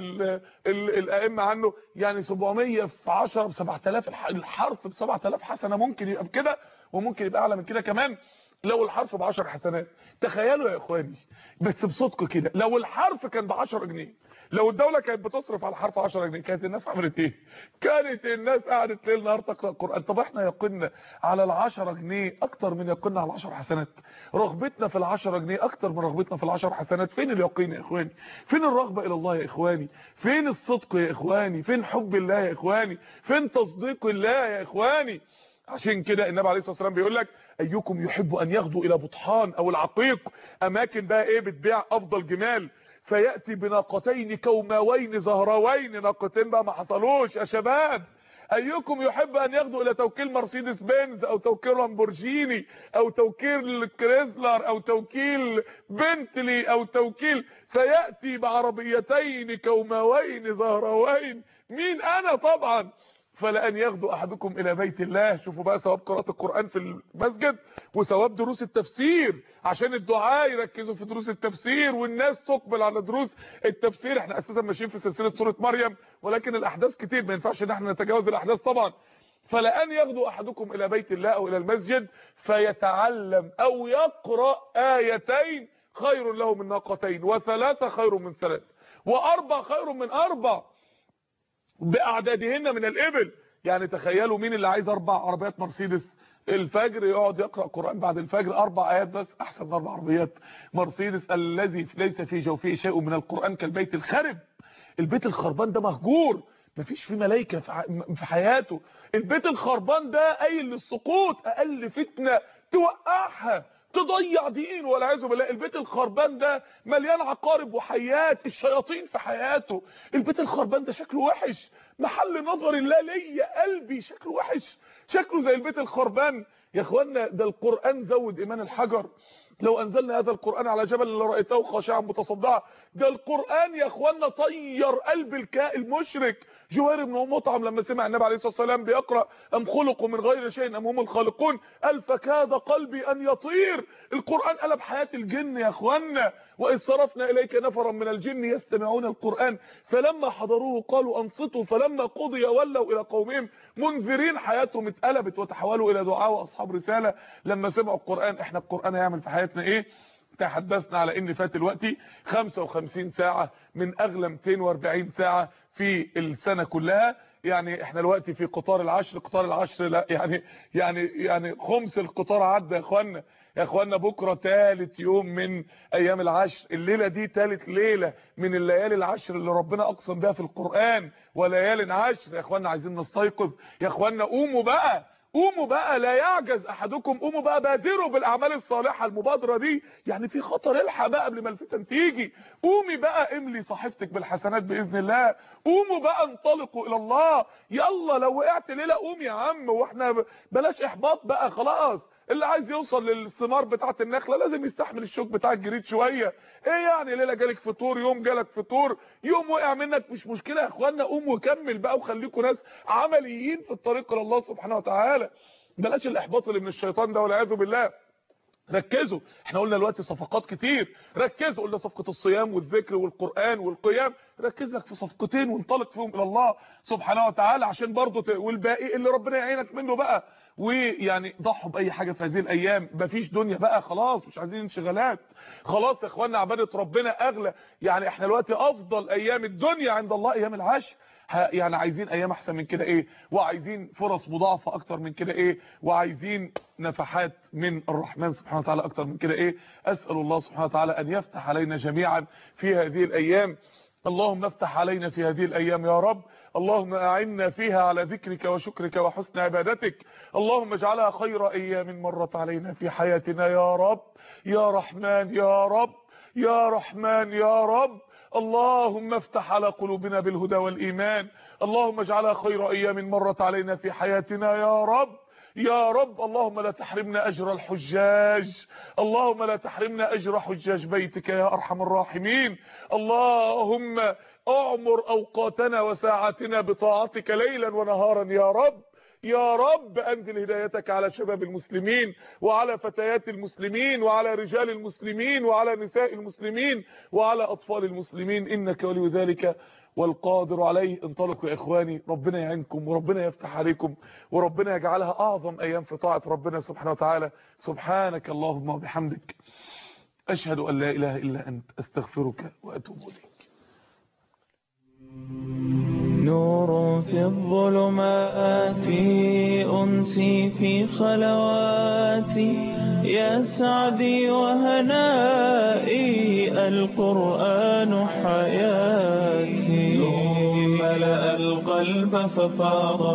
الائمه عنه يعني 700 في 10 ب 7000 الحرف ب 7000 حسنه ممكن يبقى بكده وممكن يبقى اعلى من كده كمان لو الحرف ب 10 حسنات تخيلوا يا اخواني بس بصدق كده لو الحرف كان ب 10 جنيه لو الدوله كانت بتصرف على الحرف 10 جنيه كانت الناس عملت ايه كانت الناس قعدت ليل نهار تقرا قران طب احنا يقينا على ال 10 جنيه اكتر من يقينا على 10 حسنات رغبتنا في ال 10 جنيه اكتر من رغبتنا في ال 10 حسنات فين اليقين يا اخواني فين الرغبه الى الله يا اخواني فين الصدق يا اخواني فين حب الله يا اخواني فين تصديق الله يا اخواني عشان كده النبي عليه الصلاه والسلام بيقول لك ايكم يحب ان يغدو الى بطحان او العقيق اماكن بقى ايه بتبيع افضل جمال فياتي بناقتين كوماوين زهراوين ناقتين بقى ما حصلوش يا شباب ايكم يحب ان يغدو الى توكيل مرسيدس بنز او توكيل لامبورجيني او توكيل كريزلر او توكيل بنتلي او توكيل فياتي بعربيتين كوماوين زهراوين مين انا طبعا فلان يغدو احدكم الى بيت الله شوفوا بقى ثواب قراءه القران في المسجد وثواب دروس التفسير عشان الدعاء يركزوا في دروس التفسير والناس تقبل على دروس التفسير احنا اساسا ماشيين في سلسله سوره مريم ولكن الاحداث كتير ما ينفعش ان احنا نتجاوز الاحداث طبعا فلان يغدو احدكم الى بيت الله او الى المسجد فيتعلم او يقرا ايتين خير له من ناقتين وثلاثه خير من ثلاث واربع خير من اربع باعدادهن من الابل يعني تخيلوا مين اللي عايز اربع عربيات مرسيدس الفجر يقعد يقرا قران بعد الفجر اربع ايات بس احسن من اربع عربيات مرسيدس الذي ليس في جوفه شيء من القران كالبيت الخرب البيت الخربان ده مهجور مفيش فيه ملائكه في حياته البيت الخربان ده قايل للسقوط اقل فتنه توقعها تضيع دين والعياذ بالله البيت الخربان ده مليان عقارب وحيات الشياطين في حياته البيت الخربان ده شكله وحش محل نظر الله ليا قلبي شكله وحش شكله زي البيت الخربان يا اخوانا ده القران زود ايمان الحجر لو انزلنا هذا القران على جبل لرايته خاشعا متصدعا ده القران يا اخوانا طير قلب الكاء المشرك جوير بن مطعم لما سمع النبي عليه الصلاه والسلام بيقرا ام خلقوا من غير شيء ام هم الخالقون قال فكاد قلبي ان يطير القران قلب حياه الجن يا اخوانا واذ صرفنا اليك نفرا من الجن يستمعون القران فلما حضروه قالوا انصتوا فلما قضي ولوا الى قومهم منذرين حياتهم اتقلبت وتحولوا الى دعاء اصحاب رساله لما سمعوا القران احنا القران هيعمل في حياتنا ايه تحدثنا على ان فات الوقت 55 ساعة من اغلى 240 ساعة في السنة كلها يعني احنا دلوقتي في قطار العشر قطار العشر لا يعني يعني يعني خمس القطار عدى يا اخوانا يا اخوانا بكره ثالث يوم من ايام العشر الليله دي ثالث ليله من الليالي العشر اللي ربنا اقسم بها في القران وليال عشر يا اخوانا عايزين نستيقظ يا اخوانا قوموا بقى قوموا بقى لا يعجز احدكم قوموا بقى بادروا بالاعمال الصالحه المبادره دي يعني في خطر الحق بقى قبل ما الفتن تيجي قومي بقى املي صحيفتك بالحسنات باذن الله قوموا بقى انطلقوا الى الله يلا لو وقعت ليله قوم يا عم واحنا بلاش احباط بقى خلاص اللي عايز يوصل للثمار بتاعه النخله لازم يستحمل الشوك بتاع الجريد شويه ايه يعني ليله جالك فطور يوم جالك فطور يوم وقع منك مش مشكله يا اخوانا قوم وكمل بقى وخليكم ناس عمليين في الطريق الى الله سبحانه وتعالى بلاش الاحباط اللي من الشيطان ده والعياذ بالله ركزوا احنا قلنا دلوقتي صفقات كتير ركزوا قلنا صفقه الصيام والذكر والقران والقيام ركز لك في صفقتين وانطلق فيهم الى الله سبحانه وتعالى عشان برضه ت... والباقي اللي ربنا يعينك منه بقى ويعني ضحوا باي حاجه في هذه الايام مفيش دنيا بقى خلاص مش عايزين انشغالات خلاص يا اخوانا عباده ربنا اغلى يعني احنا دلوقتي افضل ايام الدنيا عند الله ايام العشر يعني عايزين ايام احسن من كده ايه وعايزين فرص مضاعفه اكتر من كده ايه وعايزين نفحات من الرحمن سبحانه وتعالى اكتر من كده ايه اسال الله سبحانه وتعالى ان يفتح علينا جميعا في هذه الايام اللهم افتح علينا في هذه الايام يا رب اللهم اعنا فيها على ذكرك وشكرك وحسن عبادتك اللهم اجعلها خير ايام مرت علينا في حياتنا يا رب يا رحمن يا رب يا رحمن يا رب اللهم افتح على قلوبنا بالهدى والايمان اللهم اجعلها خير ايام مرت علينا في حياتنا يا رب يا رب اللهم لا تحرمنا اجر الحجاج اللهم لا تحرمنا اجر حجاج بيتك يا ارحم الراحمين اللهم اعمر اوقاتنا وساعاتنا بطاعتك ليلا ونهارا يا رب يا رب انزل هدايتك على شباب المسلمين وعلى فتيات المسلمين وعلى رجال المسلمين وعلى نساء المسلمين وعلى اطفال المسلمين انك ولي ذلك والقادر عليه انطلقوا يا اخواني ربنا يعينكم وربنا يفتح عليكم وربنا يجعلها اعظم ايام في طاعه ربنا سبحانه وتعالى سبحانك اللهم وبحمدك اشهد ان لا اله الا انت استغفرك واتوب اليك نور في الظلمات أنسي في خلواتي يا سعدي وهنائي القرآن حياتي ملأ القلب ففاض